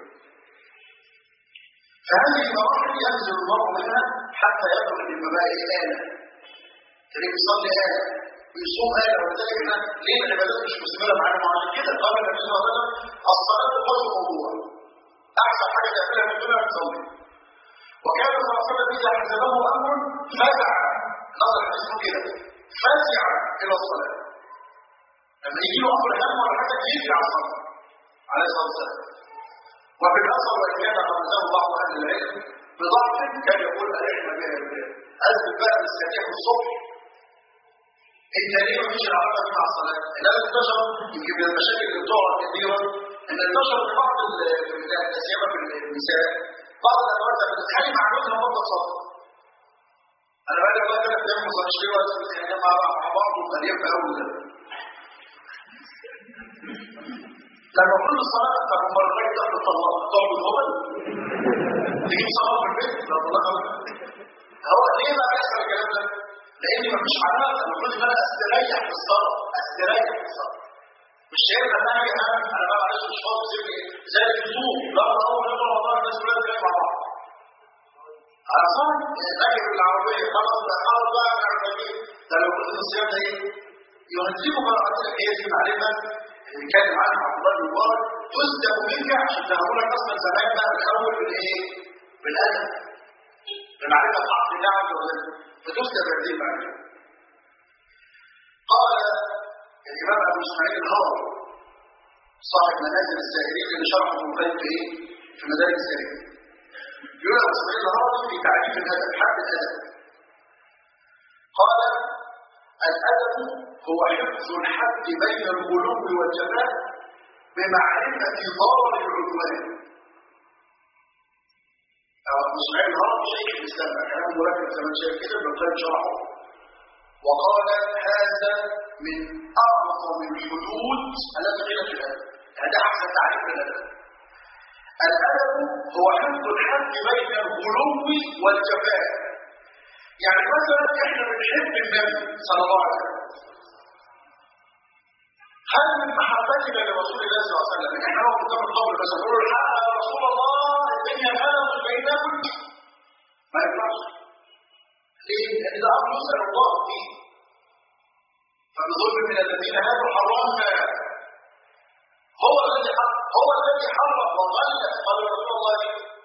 فهذه المراحل ينزل المرء منها حتى يبلغ للمبادئ آلة تلاقيه بيصلي آلة ويصوم آلة ولذلك احنا ليه العبادات مش مستمرة معانا مع كده قال النبي صلى الله عليه وسلم الصلاة خير موضوع أحسن حاجة تعملها في الدنيا تصلي وكان صلى الله عليه وسلم إذا حسبه أمر فزع نظر اسمه كده فزع إلى الصلاة لما يجي له أمر هم ولا حاجة يجري على الصلاة عليه الصلاة والسلام وفي الأثر وإن كان رمزه بعض أهل العلم بضعف كان يقول أرحنا بها البلاد أثبت بقى بالسريع الصبح انت ليه مفيش علاقة مع الصلاة؟ الناس انتشر يمكن من المشاكل اللي بتقع كثيرا ان انتشر في بعض البلاد سيما في النساء بعض الأدوات بتتخانق مع جوزها مدة صلاة أنا بقى لي ثلاث أيام ما صليتش ليه وقت بتتخانق مع بعض ومليان في أول ده لما كل الصلاة طب هم الراجل ده بتطلق تقعد الهبل تجيب صلاة في البيت لا طلقها هو ليه بقى بيحصل الكلام ده؟ لأن مفيش علاقة المفروض إن أنا أستريح في الصلاة أستريح في الصلاة مش شايف لما أجي أنا أنا بقى معلش مش فاضي سيبني زي الفطور لا أول يوم رمضان الناس كلها بتتكلم مع بعض على صح راكب العربية خلاص بقى خلاص بقى العربية ده لو كنت الصيام ده إيه؟ يهذبك قراءة الآية دي معرفة بنتكلم عنها عبد الله بن مبارك تسلم منك عشان تهولك اصلا زمان بقى الاول بالايه؟ بالادب بمعرفه حق الله عز وجل فتسلم هذه المعرفه قال الامام ابو اسماعيل الهروي صاحب منازل السائرين اللي شرحه ابن القيم في ايه؟ في مدارج السائرين يقول ابو اسماعيل الهروي في تعريف الادب حد الادب قال الأدب هو حفظ الحد بين الغلو والجفاء بمعرفة ضرر العدوان أو أبو إسماعيل هرب شيخ الإسلام كلام مركب زي ما شايف كده ابن القيم شرحه وقال هذا من أعظم الحدود التي قيلت في الأدب هذا أحسن تعريف للأدب الأدب هو حفظ الحد بين الغلو والجفاء يعني مثلا احنا بنحب النبي صلى الله عليه وسلم هل من محبتنا لرسول الله صلى الله عليه وسلم ان احنا نقف قدام القبر بس نقول له الحق يا رسول الله الدنيا غلط بينكم ما ينفعش ليه؟ لان ده امر يسال الله فيه فبظلم من الذين هادوا حرمنا هو الذي هو الذي حرم وغلق قال رسول الله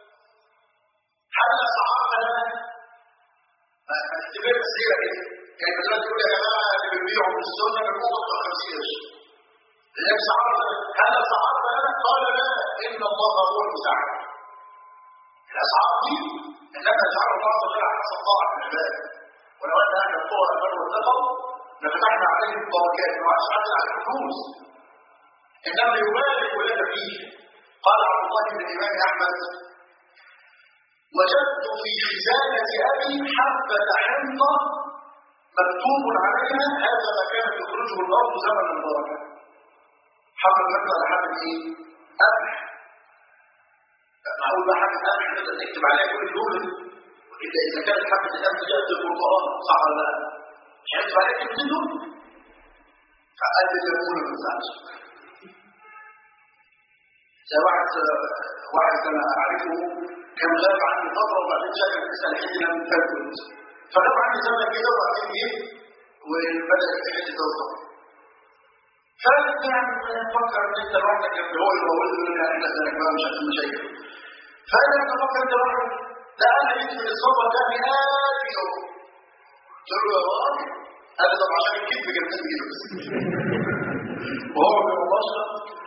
حل صحابنا اختبار السيره كده كان مثلا تقول يا جماعه اللي بيبيعوا في السنه بيبيعوا 50 قرش النبي صحابه هل صحابه قال لا ان الله هو المساعد الاصحاب دي انما جعل الله غير حسب طاعه العباد ولو ان اهل القوى امنوا واتقوا لفتحنا عليهم بركات واشعرنا عليهم فلوس انما يبالغ ولا فيه قال عبد الله بن الامام احمد وجدت في خزانه ابي حبه حنطه مكتوب عليها هذا ما كانت تخرجه الارض زمن البركه حبه حنطه لحد ايه؟ قمح معقول بقى حبه قمح تقدر تكتب عليها كل دول الا اذا كانت حبه القمح جاءت القران صح ولا لا؟ مش هيكتب عليها كلمتين دول فقال لي يقول ما تزعلش زي واحد واحد انا اعرفه كان غاب عني فتره وبعدين جاء يسال حين لم تكن فغاب عني زمن كده وبعدين جه وبدا يحل توفى فقال يعني فكر ان انت لوحدك اللي هو اللي بقول له احنا زيك بقى مش عشان مشاكل فقال انت فكر انت لوحدك ده انا جيت من الصبر ده مئات يوم قلت له يا راجل قال لي طب عشان الكذب جبت لي بس وهو كان مباشر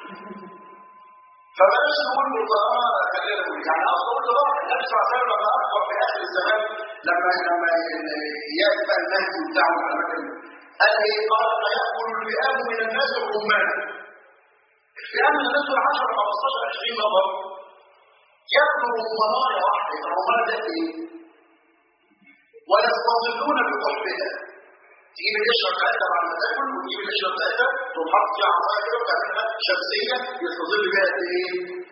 فبلاش نقول بالظلامه خلينا نقول يعني اصل الظلام النبي صلى الله عليه وسلم لما اخبر في اخر الزمان لما لما ياتي بقى المهدي بتاعه على مكان قال ايه قال فياكل الفئام من الناس الرمان الفئام من الناس 10 15 20 نفر ياكلوا رمانيه واحده الرمان ده ايه؟ ويستظلون بقربها تجيب القشره بتاعتها بعد ما تاكل وتجيب القشره بتاعتها تقوم حاطط فيها عصايه كده وتعملها شمسيه يستظل بيها قد ايه؟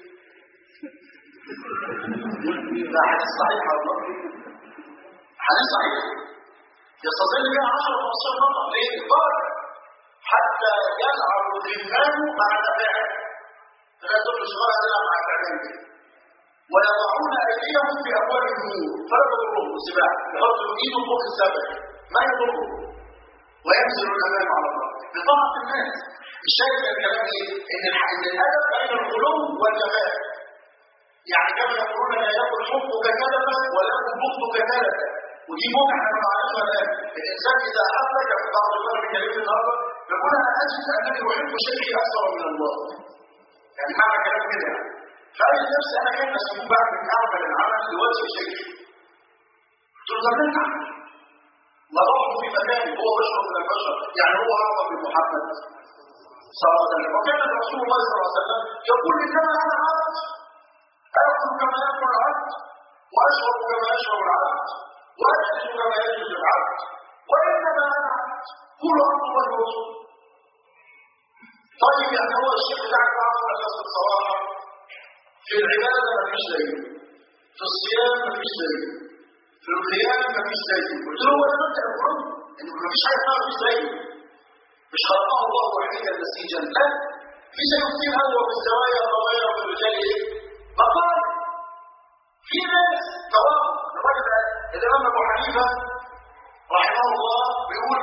ده حديث صحيح والله حديث صحيح يستظل بها 10 15 نفر ليه؟ البركه حتى يلعب الغلمان مع الاباء فلا تطلع صغار تلعب مع الاباء ويضعون ايديهم في ابواب النور فلا تضرهم السباع يحطوا ايده فوق السبع ما يضرهم وينزل الامام على الله بطاعه الناس الشاهد من الكلام ايه؟ ان ان الادب بين الغلو والجمال يعني كما يقولون لا يكن حبك كذبا ولا يكن بغضك كذبا ودي ممكن احنا نعرفها الان الانسان اذا احبك في بعض الوقت في كلمه النهارده يقول انا اجد انني احب شيئي اكثر من الله يعني معنى كلام كده يعني فقال لنفسي انا كان مسؤول بعد من اعمل العمل لوجه شيخي قلت له طب نعم وضعه في مكانه هو بشر من البشر يعني هو اعظم من محمد صلى الله عليه وسلم وكان رسول الله صلى الله عليه وسلم يقول انما انا عبد اكل كما ياكل العبد واشرب كما يشرب العبد واجلس كما يجلس العبد وانما انا عبد كل عبد الله ورسول طيب يعني هو الشيخ بتاعك بعض اساس الصراحه في العبادة مفيش زيه في الصيام مفيش زيه في القيام مفيش زيه قلت له هو ده مبدأ القرآن إن مفيش حاجة اسمها مفيش زيه مش خلقه الله وحيدا نسيجا لا في زيه كتير قوي وفي الزوايا والروايا وفي الرجال ايه؟ مقال في ناس تواب الراجل الإمام أبو حنيفة رحمه الله بيقول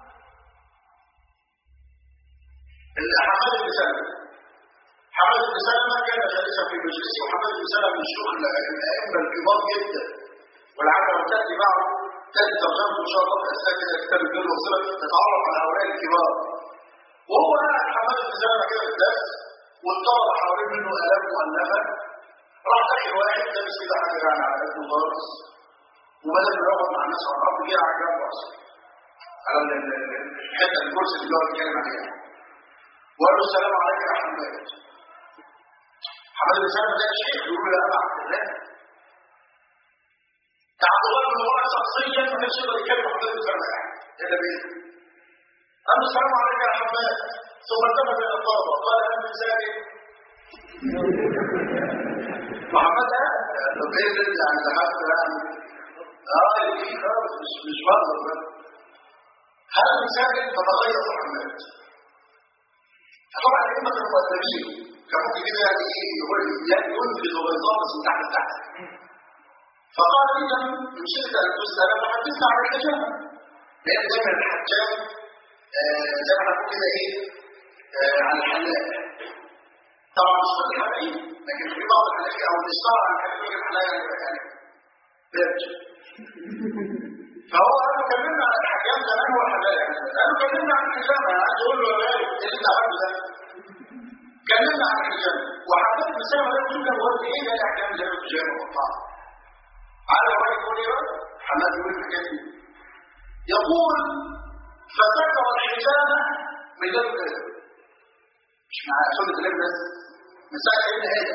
حماد بن سلمة حماد بن سلمة كان جالسا في مجلسه وحماد بن سلمة من شيوخ الأئمة الكبار جدا ولعل تأتي بعض تأتي ترجمته إن شاء الله في أثناء كده كتاب البر والصلة تتعرف على هؤلاء الكبار وهو قاعد حماد بن سلمة كده في الدرس وانطلب حوالين منه آلاف مؤلفة راح داخل واحد لابس كده حاجة يعني على قد خالص وبدأ يقعد مع الناس على الأرض كده على جنب راسه على الحتة الكرسي اللي هو بيتكلم عليها وقال له السلام عليك يا حماد حماد بن سلمة ده شيخ يقول له يا ابا عبد الله عبد الله بن مبارك شخصيا ما كانش يقدر يكلم عبد الله بن سلام الا بايه؟ قال له السلام عليك يا حماد ثم التفت الى الطلبه قال انت ساكت محمد طب ايه اللي انت عند حد يعني اه دي خالص مش مش منظر بقى هل مساكن فتغير محمد طبعا الائمه المؤدبين كان ممكن كده يعني ايه يقول يعني ينفذ بالضبط من تحت لتحت فقال اذا ان شئت ان تسال فحدثنا عن الحجامه لان دايما الحجام آه زي ما احنا كده ايه آه عن الحلاق طبعا مش كل الحلاقين لكن في بعض الحلاقين او الاشتهر عن حلاقين الحلاقه يعني بيرج فهو قالوا كلمنا عن الحجام زمان هو الحلاق قالوا كلمنا عن الحجامه انا عايز اقول له يا غالي ايه اللي عمله ده كلمنا عن الحجامه وحبيت بسبب ده كله بقول ايه ده الاحكام اللي هي الحجامه والطاعه على واحد يقول ايه بقى حماد يقول الحكايه دي يقول فذكر الحجامه من لدن مش مع سنه الله بس مسألة ابن آدم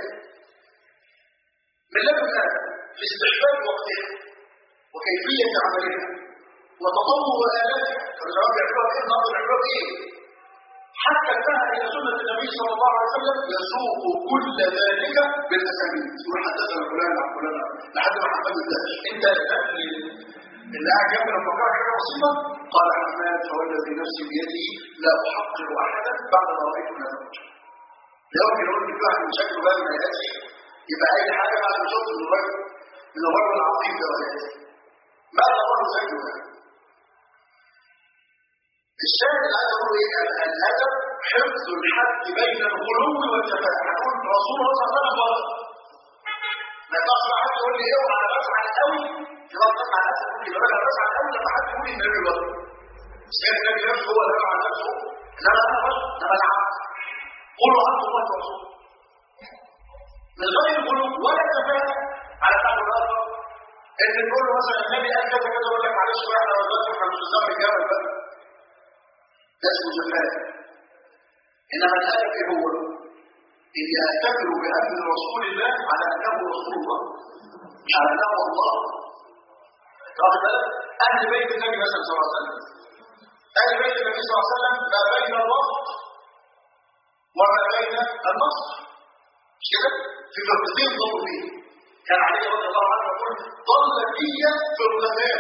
من لدن آدم في استحباب وقتها وكيفية عملها وتطور آلاتها فالجواب يعملوها ايه النظر يعملوها ايه حتى انتهى إلى سنة النبي صلى الله عليه وسلم يسوق كل ذلك بالأسانيد يقول حدثنا فلان عن فلان لحد ما حمد الدهش انت الأكل اللي قاعد جنب الفقراء حاجة بسيطة قال حماد فوالذي نفسي بيده لا أحقر أحدا بعد ما رأيت من هذا الرجل لو كان يقول لك واحد من شكله بقى من ياتي يبقى اي حاجه بعد ما شفت من الرجل من الرجل العظيم ده ولا ياتي ماذا هو شكله ده الشاهد اللي عايز اقوله ايه الادب حفظ الحد بين الغلو والجفاء هنقول رسول الله صلى الله عليه وسلم ما ينفعش بقى حد يقول لي اوعى انا بسمع القوي يبقى بسمع الاسد ممكن يبقى انا بسمع القوي لما حد يقول لي النبي برضه مش كان النبي نفسه هو اللي عن نفسه انما انا بس انما العبد قولوا عبد الله ورسوله من غير غلو ولا تفاهه على بعض الاخر ان نقول له مثلا النبي قال كذا كذا يقول لك معلش بقى احنا دلوقتي احنا مش نظام الجبل بقى ده اسمه جفاء انما الادب ايه هو؟ اني اعتبر بامر رسول الله على انه رسول الله مش على انه الله واخد بالك؟ اهل بيت النبي مثلا صلى الله عليه وسلم اهل بيت النبي صلى الله عليه وسلم ما بين الوقت وما بين النصر مش كده في فرقتين ضلوا فيه كان علي رضي الله عنه يقول ضل في فرقتان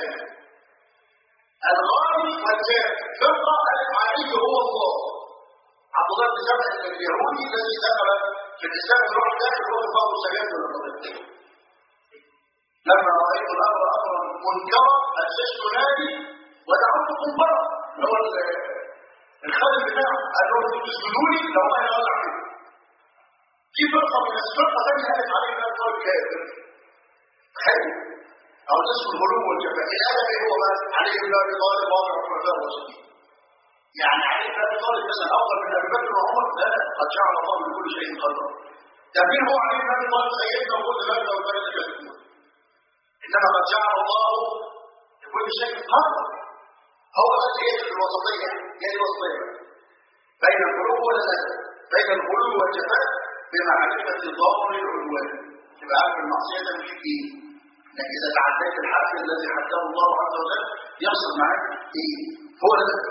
الغالي والجاهل فرقه قالت علي هو الله عبد الله بن سبع اليهودي الذي دخل في الاسلام يروح داخل هو فوق سجاد من القضيه لما رايت الامر امرا منكرا اسست نادي ودعوت قنبره هو الخادم بتاعه قال له انتوا تسجدوني لو انا اولع فيكم في فرقه من الفرقه ثانيه قالت عليه انها تقول كافر تخيل او اسم الغلو والجفاء الادب ايه هو بقى علي بن ابي طالب واضع الخلفاء الراشدين يعني علي بن ابي طالب مثلا افضل من ابي بكر وعمر لا قد جعل الله من كل شيء قدرا ده مين هو علي بن ابي طالب سيدنا وكل ذلك وكان يكذبون انما قد جعل الله لكل شيء قدرا هو بس هي الوسطيه هي الوسطيه بين الغلو والادب بين الغلو والجفاء بمعرفه ضامن العدوان تبقى عارف المعصيه ده مش ايه لكن اذا تعديت الحد الذي حده الله عز وجل يحصل معك ايه هو الادب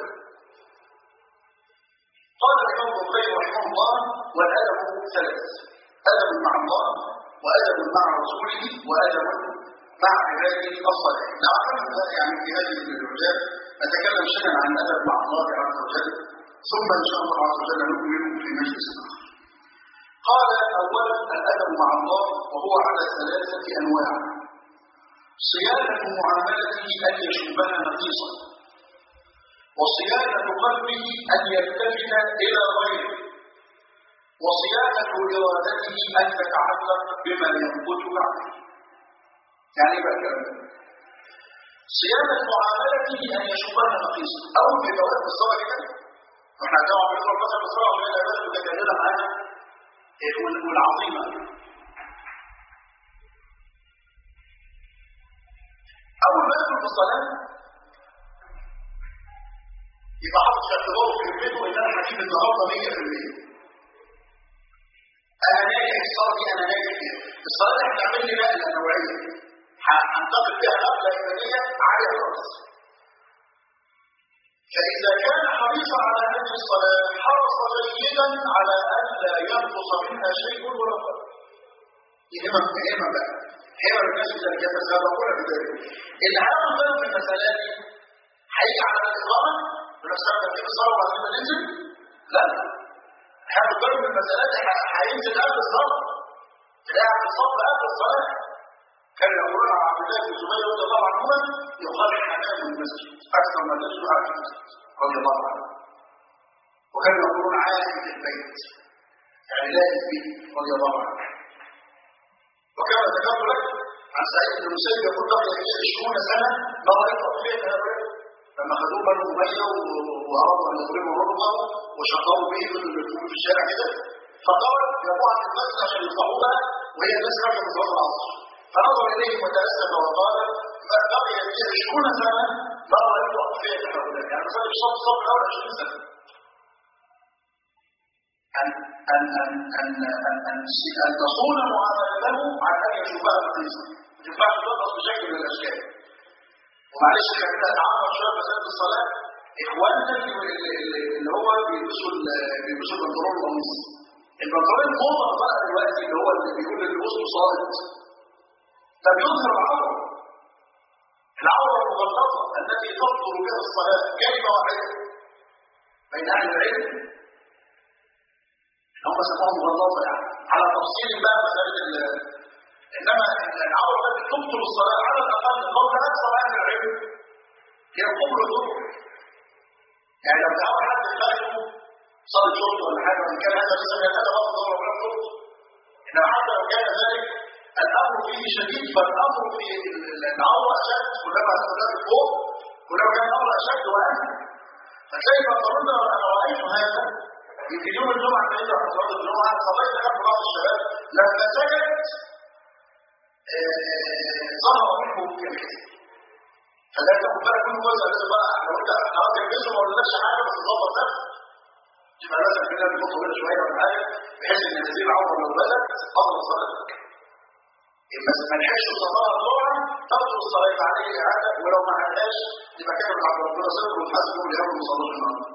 قال الامام القيم رحمه الله والادب ثلاث ادب مع الله وادب مع رسوله وادب مع عباده الصالحين لعل يعني في هذه الرجال نتكلم شيئا عن الادب مع الله عز وجل ثم ان شاء الله عز وجل نكمل في مجلس اخر قال اولا الادب مع الله وهو على ثلاثه انواع صيانه معاملته ان يشوبها نقيصا وصيانه قلبه ان يلتفت الى غيره وصيانه ارادته ان تتعلق بما ينبت عليه يعني ايه بقى الكلام ده صيانه معاملته ان يشوبها نقيصا اول ما يبقى في الصلاه كده احنا هنقعد نضرب مثلا في الصلاه ولا العباده متكلمه معانا والعظيمه اول ما يدخل في الصلاه يبقى حاطط في اعتباره في كلمته ان انا هجيب النهارده 100% انا ناجح الصلاه دي انا ناجح فيها الصلاه دي هتعمل لي نقله نوعيه هنتقل بها نقله ايمانيه عاليه خالص فاذا كان حريصا على هذه الصلاه حرص جيدا على ان لا ينقص منها شيء ولا فرق همم همم بقى همم الناس اذا كانت سابقون بذلك اللي هياخد باله في المساله دي هيجي على الاقامه ونفس الكلام في الصلاه وبعدين ننزل لا هياخد باله من المسالات هينزل قبل الصلاه تلاقي في الصف قبل الصلاه كان يقولون على عبد الله بن زبير رضي الله عنهما يقال حمام المسجد اكثر ما تجد في المسجد رضي الله عنه وكانوا يقولون عائد البيت يعني لا البيت رضي الله عنه وكما ذكرت لك عن سعيد بن المسيب يقول بقي 20 سنه ما رايت اطفئه هذا لما خدوه بنو اميه وارادوا ان يضربوا ربه وشطروا به من الركوب في الشارع كده فقال جابوه عند المسجد عشان يطلعوا بقى وهي الناس راجعه من صلاه العصر فنظر اليه متاسف وقال بقي 20 سنه ما رايت اطفئه هؤلاء يعني مثلا الصف الصف الاول 20 سنه أن أن أن أن أن أن, أن تصون معاملته عن أن يشوفها رخيصة ما ينفعش ترقص بشكل من الأشكال ومعلش خلينا نتعرف شوية مسألة الصلاة إخواننا اللي هو بيلبسوا بيلبسوا البنطلون القميص البنطلون موضة بقى دلوقتي اللي هو اللي بيقول اللي وسطه صامت ده بيظهر العورة العورة المغلظة التي تفطر بها الصلاة كلمة واحدة بين أهل العلم هم سموها مغلظه يعني على تفصيل بقى مساله انما العوره التي تبطل الصلاه على الاقل قول اكثر اهل العلم هي القبر الظهر يعني لو تعود حد خارجه صلاه شرط ولا حاجه وان كان هذا ليس من الادب افضل ولا شرط انما حتى لو كان ذلك الامر فيه شديد فالامر في العوره اشد كلما كلما فوق كلما كان الامر اشد واهم فتلاقي بنطلون انا رايت هذا يمكن يوم الجمعة كده في صلاة الجمعة صليت كان بعض الشباب لما سجد ظهر منه كلمة فلا تاخد بالك كل جزء لازم بقى لو انت خلاص تلبسه ما قلناش حاجة بس تظبط نفسك تبقى لازم كده نحط هنا شوية ولا حاجة بحيث ان هذه العورة لو بدت تفضل صلاتك اما ما لحقش صلاة الظهر تبطل الصلاة عليه إعادة ولو ما عملهاش يبقى كده من عبد ربنا صدر وحاسبه ليوم صلاة النهارده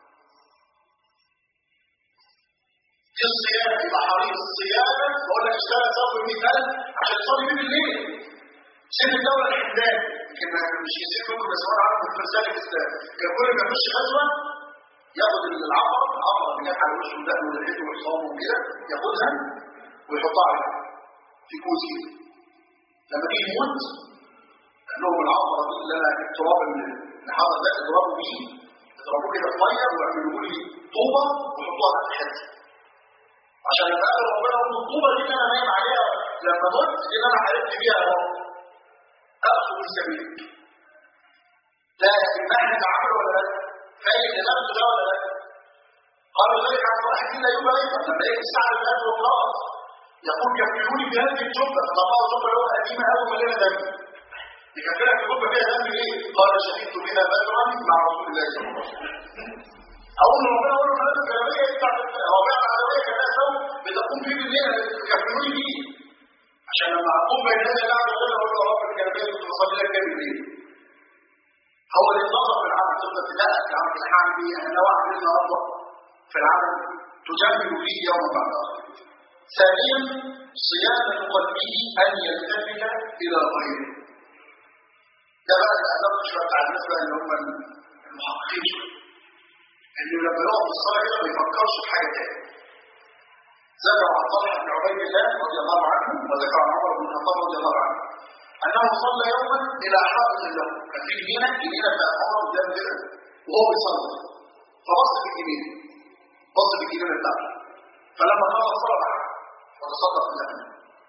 في الصيام يبقى حريص الصيانه بقول لك اشتغل صبر مثال عشان تصلي بيه بالليل سيد الدوله الحداد يمكن مش كتير منكم بس انا عارف في رساله الاسلام كان كل ما يخش غزوه ياخد العقرب العقرب اللي كان على وشه ودقنه ولحيته وحصانه وكده ياخدها ويحطها على في كوز كده لما يجي يموت قال لهم العقرب دي اللي انا التراب اللي حاطط ده اضربوا بيه اضربوه كده في ميه واعملوا لي طوبه وحطوها تحت حته عشان لما قال ربنا يقول الطوبه دي اللي انا نايم عليها لما مت دي اللي انا حاربت بيها يا رب اخذ في سبيلك لا المعنى تعمل ولا لا فاهم لنفسه ده ولا لا قالوا ذلك عن واحد لا يوم ايضا لما يجي الساعه اللي فاتت وخلاص يقول كفلوني بهذه الجبه طبعا الجبه اللي هو قديمه قوي مليانه دم يكفلك الجبه فيها دم ايه؟ قال شهدت بها بدرا مع رسول الله صلى الله عليه وسلم اقول ربنا اقول له هذه الكلاميه دي بتاعت هو بقى العربيه كمان لو بتقوم بيه بالليل كفلوني بيه عشان لما اقوم بين هذا لا اقول له يا رب الكلاميه كنت بصلي لك كام بالليل هو اللي نظر في العمل تبدا تلاقي العمل اللي هعمل بيه انا واحد النهارده في العمل تجمل فيه يوم بعد اخر ثانيا صيانه قلبه ان يلتفت الى غيره ده بقى الادب شويه على الناس بقى اللي هم المحققين شويه انه لما يقف في الصلاه كده ما يفكرش في حاجه تاني ذكر عن طلحه بن عبيد الله رضي الله عنه وذكر عن عمر بن الخطاب رضي الله عنه انه صلى يوما الى حائط له كان في جنينه جنينه بتاعت عمر قدام كده وهو بيصلي فبص في الجنينه بص في الجنينه بتاعته فلما خلص صلى وتصدق بالله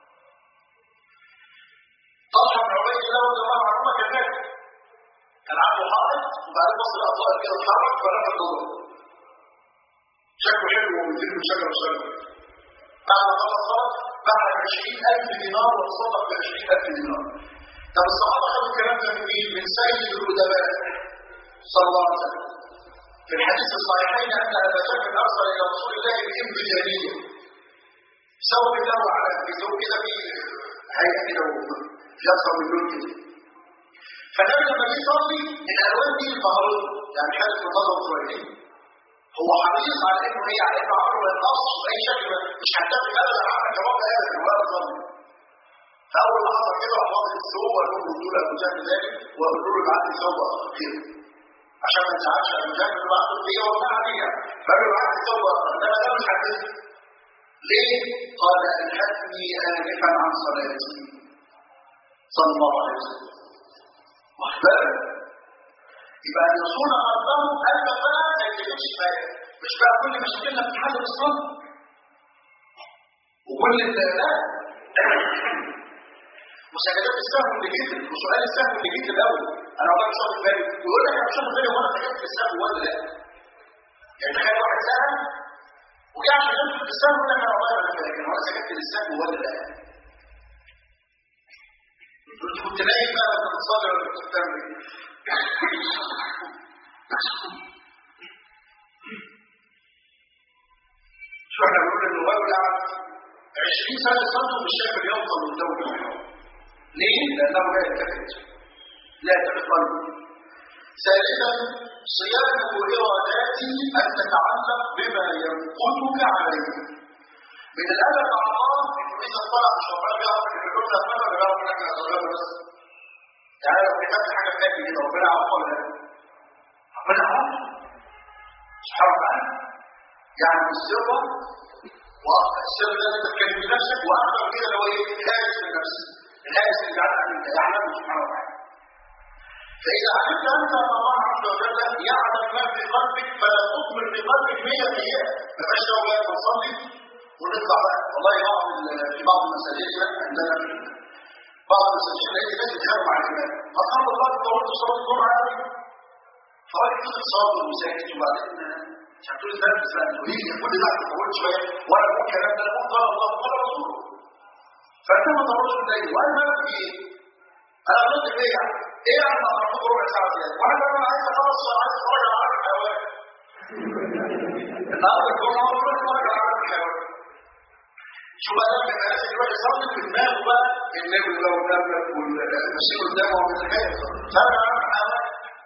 طلحه بن عبيد الله رضي الله عنهما كان مات كان عنده حائط وبعدين بص الاطفال كده اتحرك فلفت نظره شكله حلو ومثير من شجره وشجره بعد ما خلص صلاه بعد 20000 دينار وتصدق ب 20000 دينار طب الصحابه خدوا الكلام ده من مين؟ من سيد الادباء صلى الله عليه وسلم في الحديث الصحيحين ان ابا بكر ارسل الى رسول الله الابن جاريه سوى له على بيسوي كده في هيئه كده في اكثر من لون كده فالنبي لما جه يصلي الالوان دي ظهرت يعني كانت من نظر شويه هو حريص على انه هي على انه عمره ما ينقص باي شكل مش هتفق ابدا عنك كمان ابدا ولا ظن فاول ما حصل كده راح واخد الثوب وقال لهم ردوا له ابو جهل ذلك وقالوا له ابعت لي ثوب كده عشان ما تزعلش ابو جهل اللي بعته فيا وبتاع عليها فقال له ابعت لي ثوب انما ده مش حدثني ليه؟ قال الهتني انفا عن صلاتي صلى الله عليه وسلم واخبار يبقى ان يصون ربه قلب بقى ما يتجيبش كفايه مش بقى كل مشاكلنا بتتحل بالصلاه وكل لا مساعدات السهم اللي جيت وسؤال السهم اللي جيت الاول انا والله مش واخد بالي ويقول لك انا مش واخد بالي وانا سجدت في السهم ولا لا يعني تخيل واحد سهم وجه عشان يدخل في السهم ولا انا والله ما لكن وانا سجدت للسهم ولا لا كنت كنت نايم بقى وانت بتصلي ولا كنت بتعمل ايه؟ شو احنا بنقول ان الراجل قعد 20 سنه يصلي ومش شايف اليوم من الدوله ليه؟ لانه لا يلتفت لا يلتفت قلبه ثالثا صيانه اراداتي ان تتعلق بما ينقضك عليه من الادب على الله انه اذا طلع مش ربنا بيعرف ان الحكم ده طلع بيعرف انك هتغلبه بس يعني لو كتبت حاجه فاتت كده ربنا عارفها ولا لا؟ ربنا عارفها سبحانه وتعالى يعني السر والسر ده انت تتكلم بنفسك واكثر كده اللي هو ايه؟ الهاجس في النفس الهاجس اللي قاعد عنك يعلمه سبحانه وتعالى فإذا علمت أنت أن الله عز وجل يعلم ما في قلبك فلا تطمر في قلبك 100% ما بقاش لو بقى تصلي ونطلع بقى والله بعض في بعض المساجدنا عندنا بعض المساجدين لقيت ناس بتخاف مع الإمام فقال الله طولت صلاة الجمعة قوي فراجل كده صابر وساكت وبعدين مش هتقول تنفس بقى انتوا ايه كل ده تطولت شويه وانا بقول الكلام ده انا قال الله وقال رسوله فانت ما طولتش الليل وانا ما في ايه؟ انا غلطت في ايه يعني؟ ايه يعني ما اعرفه ربع ساعه زياده وانا بقى عايز اخلص عايز اتفرج على عالم الحيوان النهارده الجمعه بقول اتفرج على عالم الحيوان شو بقى لما الناس يروح يصلي في دماغه بقى النبي ده والنبي والمسير قدامه وبيتخيل فرج على عالم الحيوان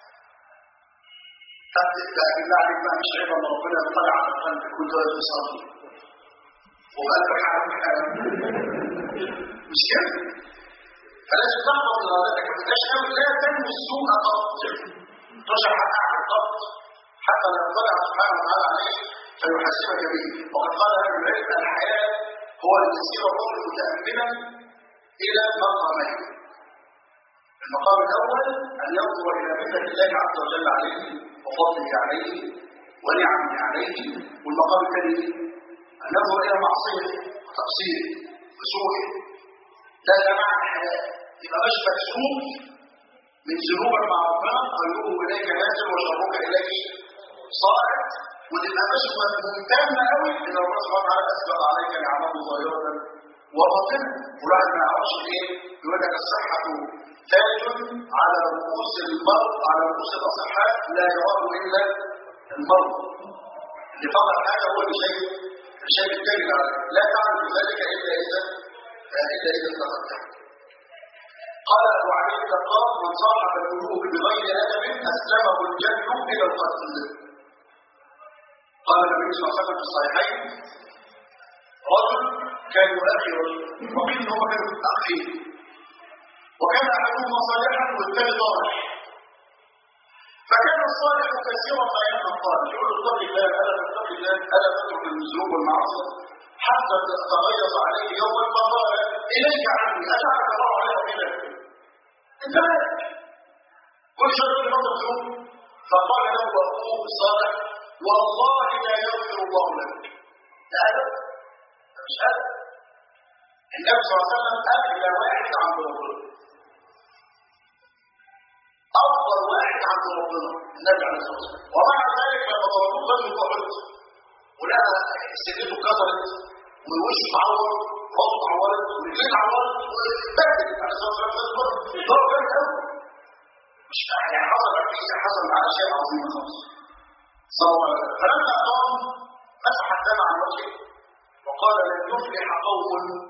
طب ده بالله عليك بقى مش عيب ان ربنا يطلع على قلبك وانت واقف تصلي وقلبك حرام حرام مش كده فلازم تحفظ ارادتك ما تبقاش ناوي لا تنمو السوء قط تشرح حقك قط حتى لو طلع سبحانه وتعالى عليه فيحاسبك به وقد قال اهل العلم الحياه هو ان يسير الرجل متاملا الى مقامين المقام الاول ان ينظر الى منه الله عز وجل عليه وفضله عليه ونعمه عليه والمقام الثاني ان ينظر الى معصيته وتقصيره وسوءه ده ده معنى الحياه يبقى مش مكسوف من ذنوبك مع ربنا خيره اليك نازل وشرك اليك صاعد وتبقى مش مهتم قوي ان ربنا سبحانه وتعالى اسبق عليك نعمه ظاهره وباطنه والواحد ما يعرفش ايه يقول لك الصحه تاج على رؤوس المرض على رؤوس الاصحاء لا يراه الا المرض اللي فقط حاجه هو اللي شايف شايف التاج لا تعرف ذلك الا اذا الا اذا تقدم قال ابو علي الدقاق من صاحب الملوك بغير ادب اسلمه الجد الى القتل قال النبي صلى الله عليه وسلم في الصحيحين رجل كان يؤخي رجل وقيل ان هو كان اخي وكان احدهما صالحا والثاني طالح فكان الصالح كثيرا ما ينهى الطالح يقول اتق الله الا تتق الله الا تترك الذنوب والمعاصي حتى تغيظ عليه يوما فقال اليك عني اجعلك الله على الى انت مالك كل شيء في هذا الذنوب فقال له اخوه الصالح والله لا يغفر الله لك ده ادب ده مش ادب النبي صلى الله عليه وسلم اغلى واحد عند ربنا افضل واحد عند ربنا النبي عليه الصلاه والسلام ومع ذلك لما ضربوه غزوه احد ولقى سنته اتكسرت ووشه اتعور راسه اتعورت ورجليه اتعورت واتبدلت عليه الصلاه والسلام ضرب جامد قوي مش يعني حصل حصل معاه شيء عظيم خالص صلى الله عليه وسلم فلما قام مسح الدم عن وجهه وقال لن يفلح قوم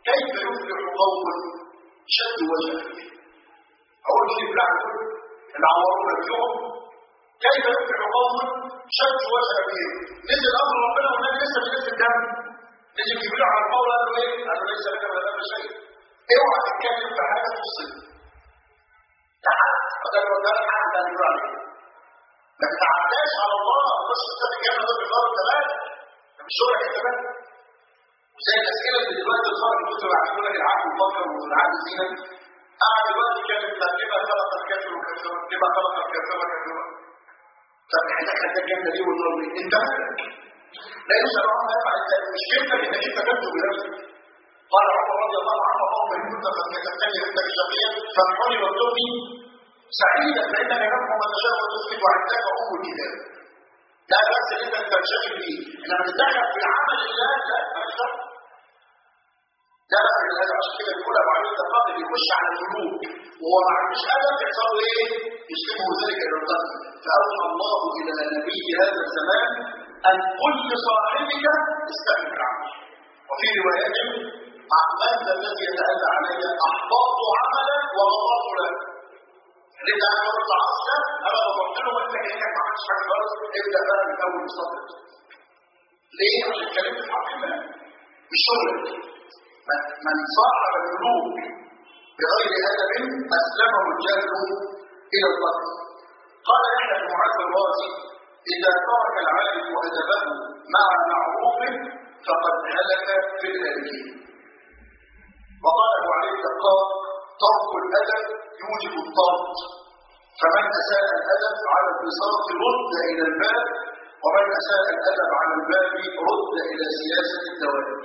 كيف يفلح قوم شدوا وجهك اقول في بلاد العوارون بتوعهم كيف يفلح قوم شدوا وجهك نزل امر ربنا والنبي لسه في نفس الدم نزل جبريل على القول قال له ايه؟ قال له ليس لك من الامر شيء اوعى تتكلم في حاجه تفصل تعال هذا لو ده حد ده يقول عليه ما تتعداش على الله بس انت في الجنه ده بيقدر ثلاثه مش شغلك انت بقى وزي الاسئله اللي دلوقتي الخارج كنت بعمل لك العقل والفكر والعقل زينه قاعد دلوقتي كانت لما خلق الكافر وكافر لما خلق الكافر وكافر طب احنا دخلنا الجنه دي والنار دي انت مالك لا يسال عما يفعل انت مش فكرك انك انت تبدو بنفسك قال عمر رضي الله عنه اللهم ان كنت قد كتبتني عندك شقيا فامحني واكتبني سعيدا فانك تفهم ما تشاء وتثبت وعندك ام الكتاب لا بس ان انت تنشغل بيه انما تدخل في عمل الله لا ماليش دعوه لا لا من هذا عشان كده بيقول ابو علي القاضي بيخش على الملوك وهو ما عندوش ادب يحصل له ايه؟ يشتمه ذلك الى القتل فاوحى الله الى نبي هذا الزمان ان قل لصاحبك استغفر عنه وفي روايات من الذي يتأذى علي احبطت عملا وغفرت له اللي انت عامل مرة العصر ده انا غفرت له وانت كانك ما عملتش حاجه خالص ابدا بقى من اول سطر ليه؟ عشان اتكلمت في حق الله مش شغلك من صاحب الملوك بغير ادب اسلمه الجهل الى القتل قال يحيى بن معاذ الرازي اذا ترك العالم ادبه مع معروفه فقد هلك في الهالكين وقال ابو علي الدقاق ترك الادب يوجب الطرد فمن اساء الادب على البساط رد الى الباب ومن اساء الادب على الباب رد الى سياسه الدوائر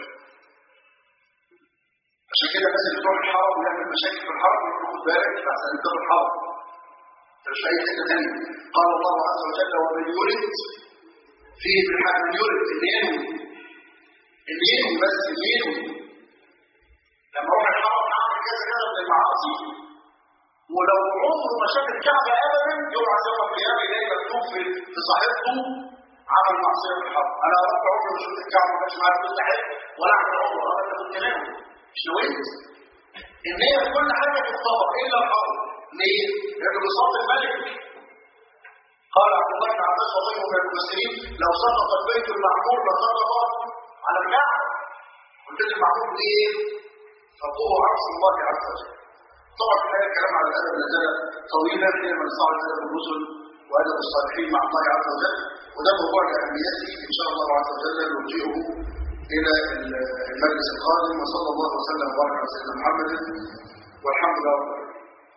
عشان كده الناس اللي بتروح الحرم ويعمل مشاكل في الحرم يقول خد بالك احسن انت في الحرم مش اي حته ثانيه قال الله عز وجل ومن يرد في الحرم من يرد اللي ينوي اللي ينوي بس اللي ينوي لما اروح الحرم اعمل كذا كذا من المعاصي ولو عمره ما شاف الكعبه ابدا يوم يوم القيامه يلاقي مكتوب في في صحيفته عمل معصيه في الحرم انا رحت عمري ما شفت الكعبه ما كانش معايا فلوس حاجه ولا اعمل عمره انا كنت ناوي مش نويت ان هي كل حاجه تتطبق الا الحرم ليه؟ لانه بصوت الملك قال عبد الله بن عباس وغيره من المفسرين لو سقط البيت المعمور لسقط على الكعبه والبيت المعمور ليه؟ فوقه عرش الله عز وجل طبعا في هذا الكلام على الادب لا زال طويلا حين من صار ادب الرسل وادب الصالحين مع الله عز وجل وده موضوع لاهميته ان شاء الله عز وجل نرجئه الى المجلس القادم وصلى الله وسلم وبارك على سيدنا محمد والحمد لله رب العالمين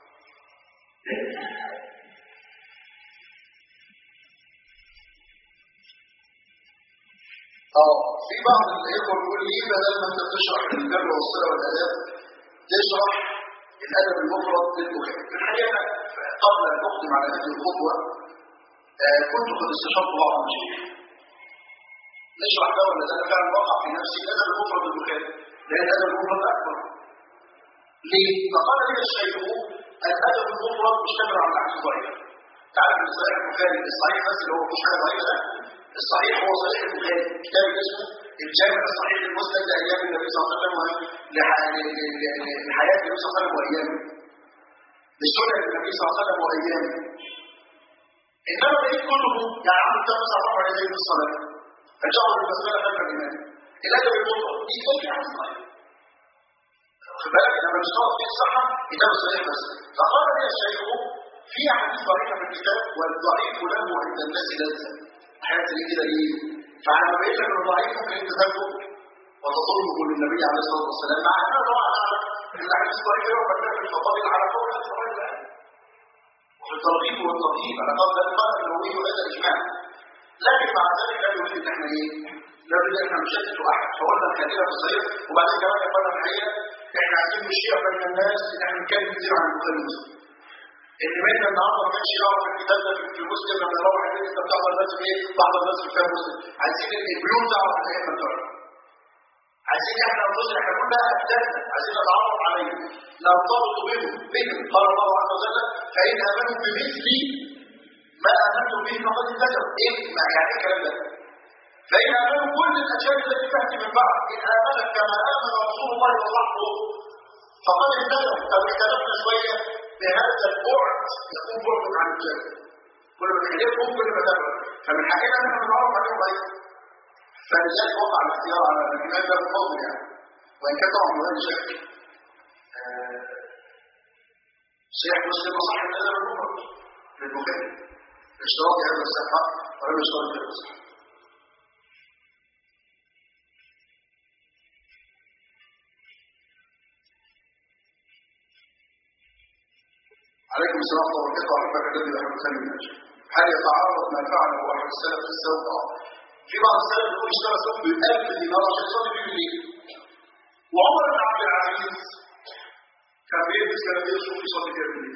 اه في بعض الاخوه بيقول لي بدل ما انت بتشرح البر والصله والاداب تشرح الادب المفرد للبخاري في الحقيقه قبل ان اقدم على هذه الخطوه آه كنت قد استشرت بعض المشايخ نشرح ده ولا ده فعلا وقع في نفسي الادب المفرد للبخاري لان الادب المفرد اكبر ليه؟ فقال لي الشيخ الادب المفرد مشتمل على العكس ضعيف تعرف ان صحيح البخاري الصحيح بس اللي هو مش حاجه ضعيفه ده الصحيح هو صحيح البخاري كتاب اسمه الجامع الصحيح المسند لايام النبي صلى الله عليه وسلم لحياه النبي صلى الله عليه وسلم وايامه لسنن النبي صلى الله عليه وسلم وايامه انما بقيت كله يعني عمل كتاب مثلا رفع يديه في الصلاه فجعل المساله خلف الامام الادب المطلق دي اي حاجه صحيح واخد بالك لما نشتغل في الصحه كتاب الصحيح بس فقال لي الشيخ في حديث ضعيف في الكتاب والضعيف له عند الناس لذه حياتي دي كده ايه فعلى بقيت لك انه ضعيف ممكن انت تاخده وتطلبه للنبي عليه الصلاه والسلام مع انه طبعا اعلم ان الحديث ضعيف يوم في الفضائل على قول الصحابه الان وفي الترغيب والترهيب انا قال ده قال النووي وهذا اجماع لكن مع ذلك لا يريد ان احنا ايه؟ لا يريد ان احنا نشتت احد فقلنا الكثير في الصحيح وبعدين كمان قلنا الحقيقه احنا عايزين نشيع بين الناس ان احنا نتكلم كتير عن البخاري ومسلم ان منا النهارده ما كانش يعرف الكتاب ده في المسلم لما يروح البيت انت بتحضر الناس في ايه؟ بحضر الناس في كتاب مسلم عايزين البيوت تعرف الائمه تعرف عايزين احنا انفسنا احنا كلها اجدادنا عايزين نتعرف عليهم نرتبط بهم بهم قال الله عز وجل فان امنوا بمثل ما امنتم به فقد اهتدوا ايه يعني ايه الكلام ده؟ فإن آمنوا كل الأجيال التي تأتي من بعد إن آمنت كما آمن رسول الله وصحبه فقد اختلف أو اختلفنا شوية بهذا البعد يكون بعد عن الجنة كل ما تحلفهم كل ما تبعد فمن حقنا أن نتعرف عليهم أيضا فلذلك وقع الاختيار على الإمام ده الفضل يعني وإن كان طبعا بغير شك صحيح مسلم وصحيح الأدب المفرد للبخاري اشتراط هذا الصحة ولم يشترط هذا الصحة عليكم السلام ورحمة الله وبركاته أحبك الذي أحب خير الناس هل يتعارض ما فعله أحد السلف في السوق؟ في بعض السلف يقول اشترى سوق ب 1000 دينار عشان يصلي بيه بالليل وعمر بن عبد العزيز كان بيلبس كناديل الصوف يصلي بيها بالليل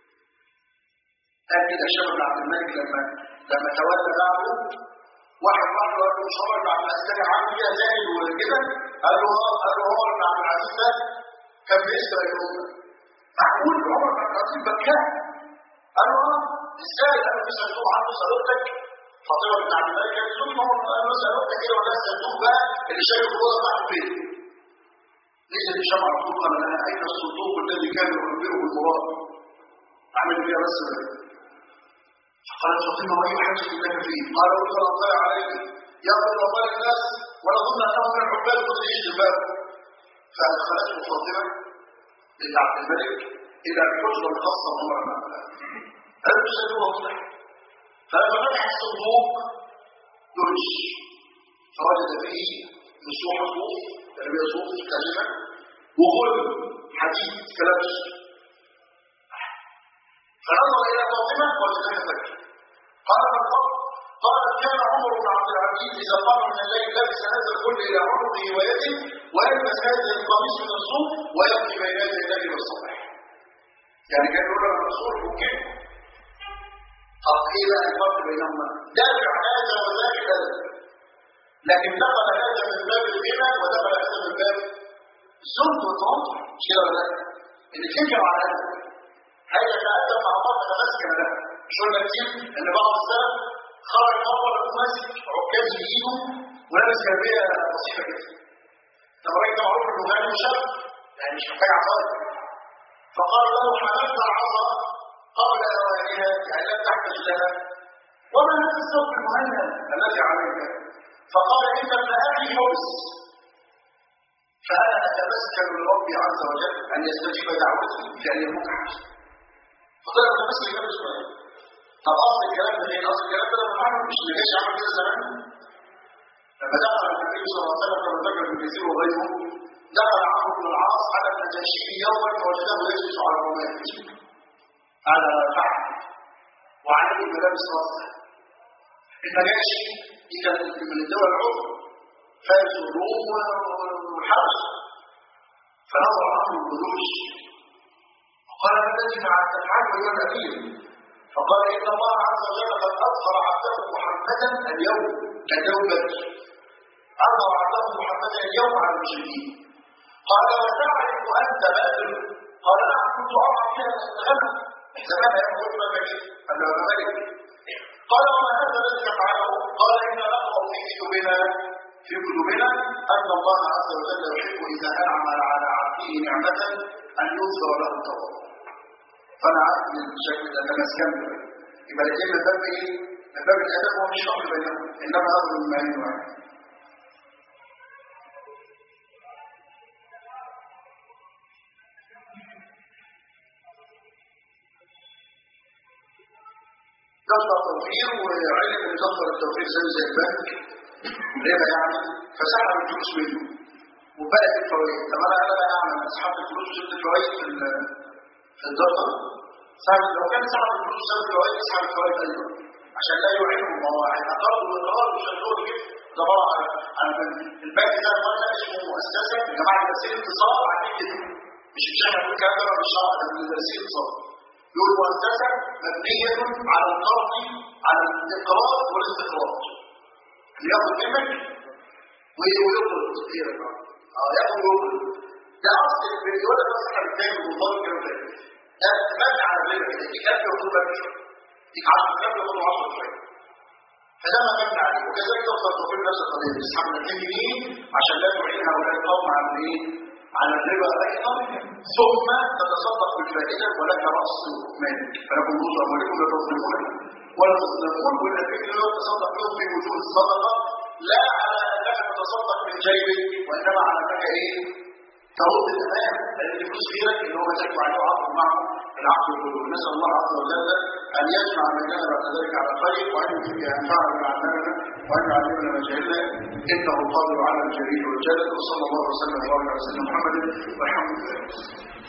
قال كده الشيخ بن عبد الملك لما لما تولى بعده واحد واحد قال له مش عمر بن عبد العزيز كان عامل فيها زاهد وكده قال له اه قال له عمر بن عبد العزيز ده كان بيسرق الامه معقول عمر بن عبد العزيز بكاه قال له اه ازاي انا في صندوق عنده صاروخك فاطمه بن عبد الملك كانت تقول له قال له صاروخك ايه ولا الصندوق بقى اللي شايل الخضره بتاعته فين نزل الشمع على طول قال لها اين الصندوق الذي كان يخبره المراد اعمل بيها بس قالت فاطمه واي حاجه لك فيه قال قلت الله عليك ياخذ اموال الناس ونظن انه من العباد قد يجد الباب فادخلته فاطمه بنت عبد الملك الى الحجره الخاصه بعمر بن عبد العزيز قالت صندوق مفتاح فلما فتح الصندوق درج فوجد فيه مسوحه صوف تربيه صوف كاشفه وغل حديد كلبش فنظر الى فاطمه وجدها فجر قال من قبل قالت كان عمر بن عبد العزيز اذا قام من الليل لبس هذا الكل الى عنقه ويده ويلبس هذا القميص من الصوف ويبكي بين يدي الليل والصبح يعني كان يقول لنا الرسول ممكن طب ايه بقى الفرق بينهما؟ دافع هذا وذاك هذا لكن دخل هذا من باب الغنى ودخل هذا من باب الزهد والتواضع مش كده ولا لا؟ ان تنجم على هذا هذا يتأدب مع بعض تمسكن له مش قلنا كتير ان بعض السلف خرج مرة ماسك عكاز في ايده ولابس جلابيه بسيطة كده طب الراجل ده معروف انه غني وشاب يعني مش محتاج عصاية فقال له حملت العصا قبل اوانها يعني لم تحتج لها وما هذا الصوت المهند الذي عليك فقال انت ابن اخي حبس فانا اتمسكن لربي عز وجل ان يستجيب دعوتي لان يموت حبسي فطلع متمسك بكلمه اسماعيل طب اصل الكلام ده ايه؟ اصل الكلام ده لما محمد مش اللي جاش عمل كده زمان لما دخل النبي صلى الله عليه وسلم كما ذكر ابن كثير وغيره دخل عمرو بن العاص على النجاشي يوما فوجده يجلس على الرماد على الفحم وعليه ملابس راسه النجاشي دي كانت من الدول العظمى فارس الروم والحبش فنظر عمرو بن ذوش وقال ما الذي تفعله ايها الامير فقال ان الله عز وجل قد اظهر عبده محمدا اليوم كيوم بدر اظهر عبده محمدا اليوم على المشركين قال وتعرف انت بدر قال نعم كنت ارى فيها الغنم زمان يقول ما ملك قال له ملك قال وما هذا الذي تفعله قال انا نقرا في كتبنا في كتبنا ان الله عز وجل يحب اذا انعم على عبده نعمه ان يظهر له التواضع فانا عارف ان الشكل ده تمسكن يبقى الاثنين من باب ايه؟ من باب الادب هو مش فرق بينهم انما امر من مال واحد دفع توفير وعلم ان دفع التوفير زي زي البنك ربا يعني فسحب الفلوس منه وبقت الفوائد طب انا انا بقى اعمل اسحب الفلوس وجبت الفوائد في في الدفع سحب لو كان سحب الفلوس سحب الفوائد يسحب الفوائد ايضا عشان لا يعينهم ما هو هيتقرض ويقرض مش هيقول كده ده بره على على البنك ده قلنا اسمه مؤسسه يا جماعه مدرسين اتصال عاملين كده مش مش احنا بنقول الكلام ده في الشرع ده مدرسين اتصال يقول مؤسسه مبنيه على القرض على الاقراض والاستقراض ياخد منك ويقرض كتير اه ياخد ويقرض ده اصل يقول لك اصل الثاني والله كده ده مبني على الربا كده يكفي ياخد لك شويه يك 10 كام ياخد 10 شويه فده ما بنى عليه وكذلك تفضل تقول نفس القضيه تسحب من اليمين عشان لا تعين هؤلاء القوم على الايه؟ على الربا ايضا ثم تتصدق بالفائده ولك راس مالك فلكم رؤوس اموالكم لا تظلمون ولا تظلمون ولا الفكر لا تتصدق بهم في وجوه الصدقه لا على انك تتصدق من جيبك وانما على انك ايه؟ ترد الامام لان فلوس غيرك اللي هو ذلك وعليه عقد معه العقد والقلوب نسال الله عز وجل ان يجمع بيننا بعد ذلك على خير وان ينفعنا بما علمنا وان يعلمنا ما جهلنا انه القادر على الجليل والجلد وصلى الله وسلم وبارك على سيدنا محمد والحمد لله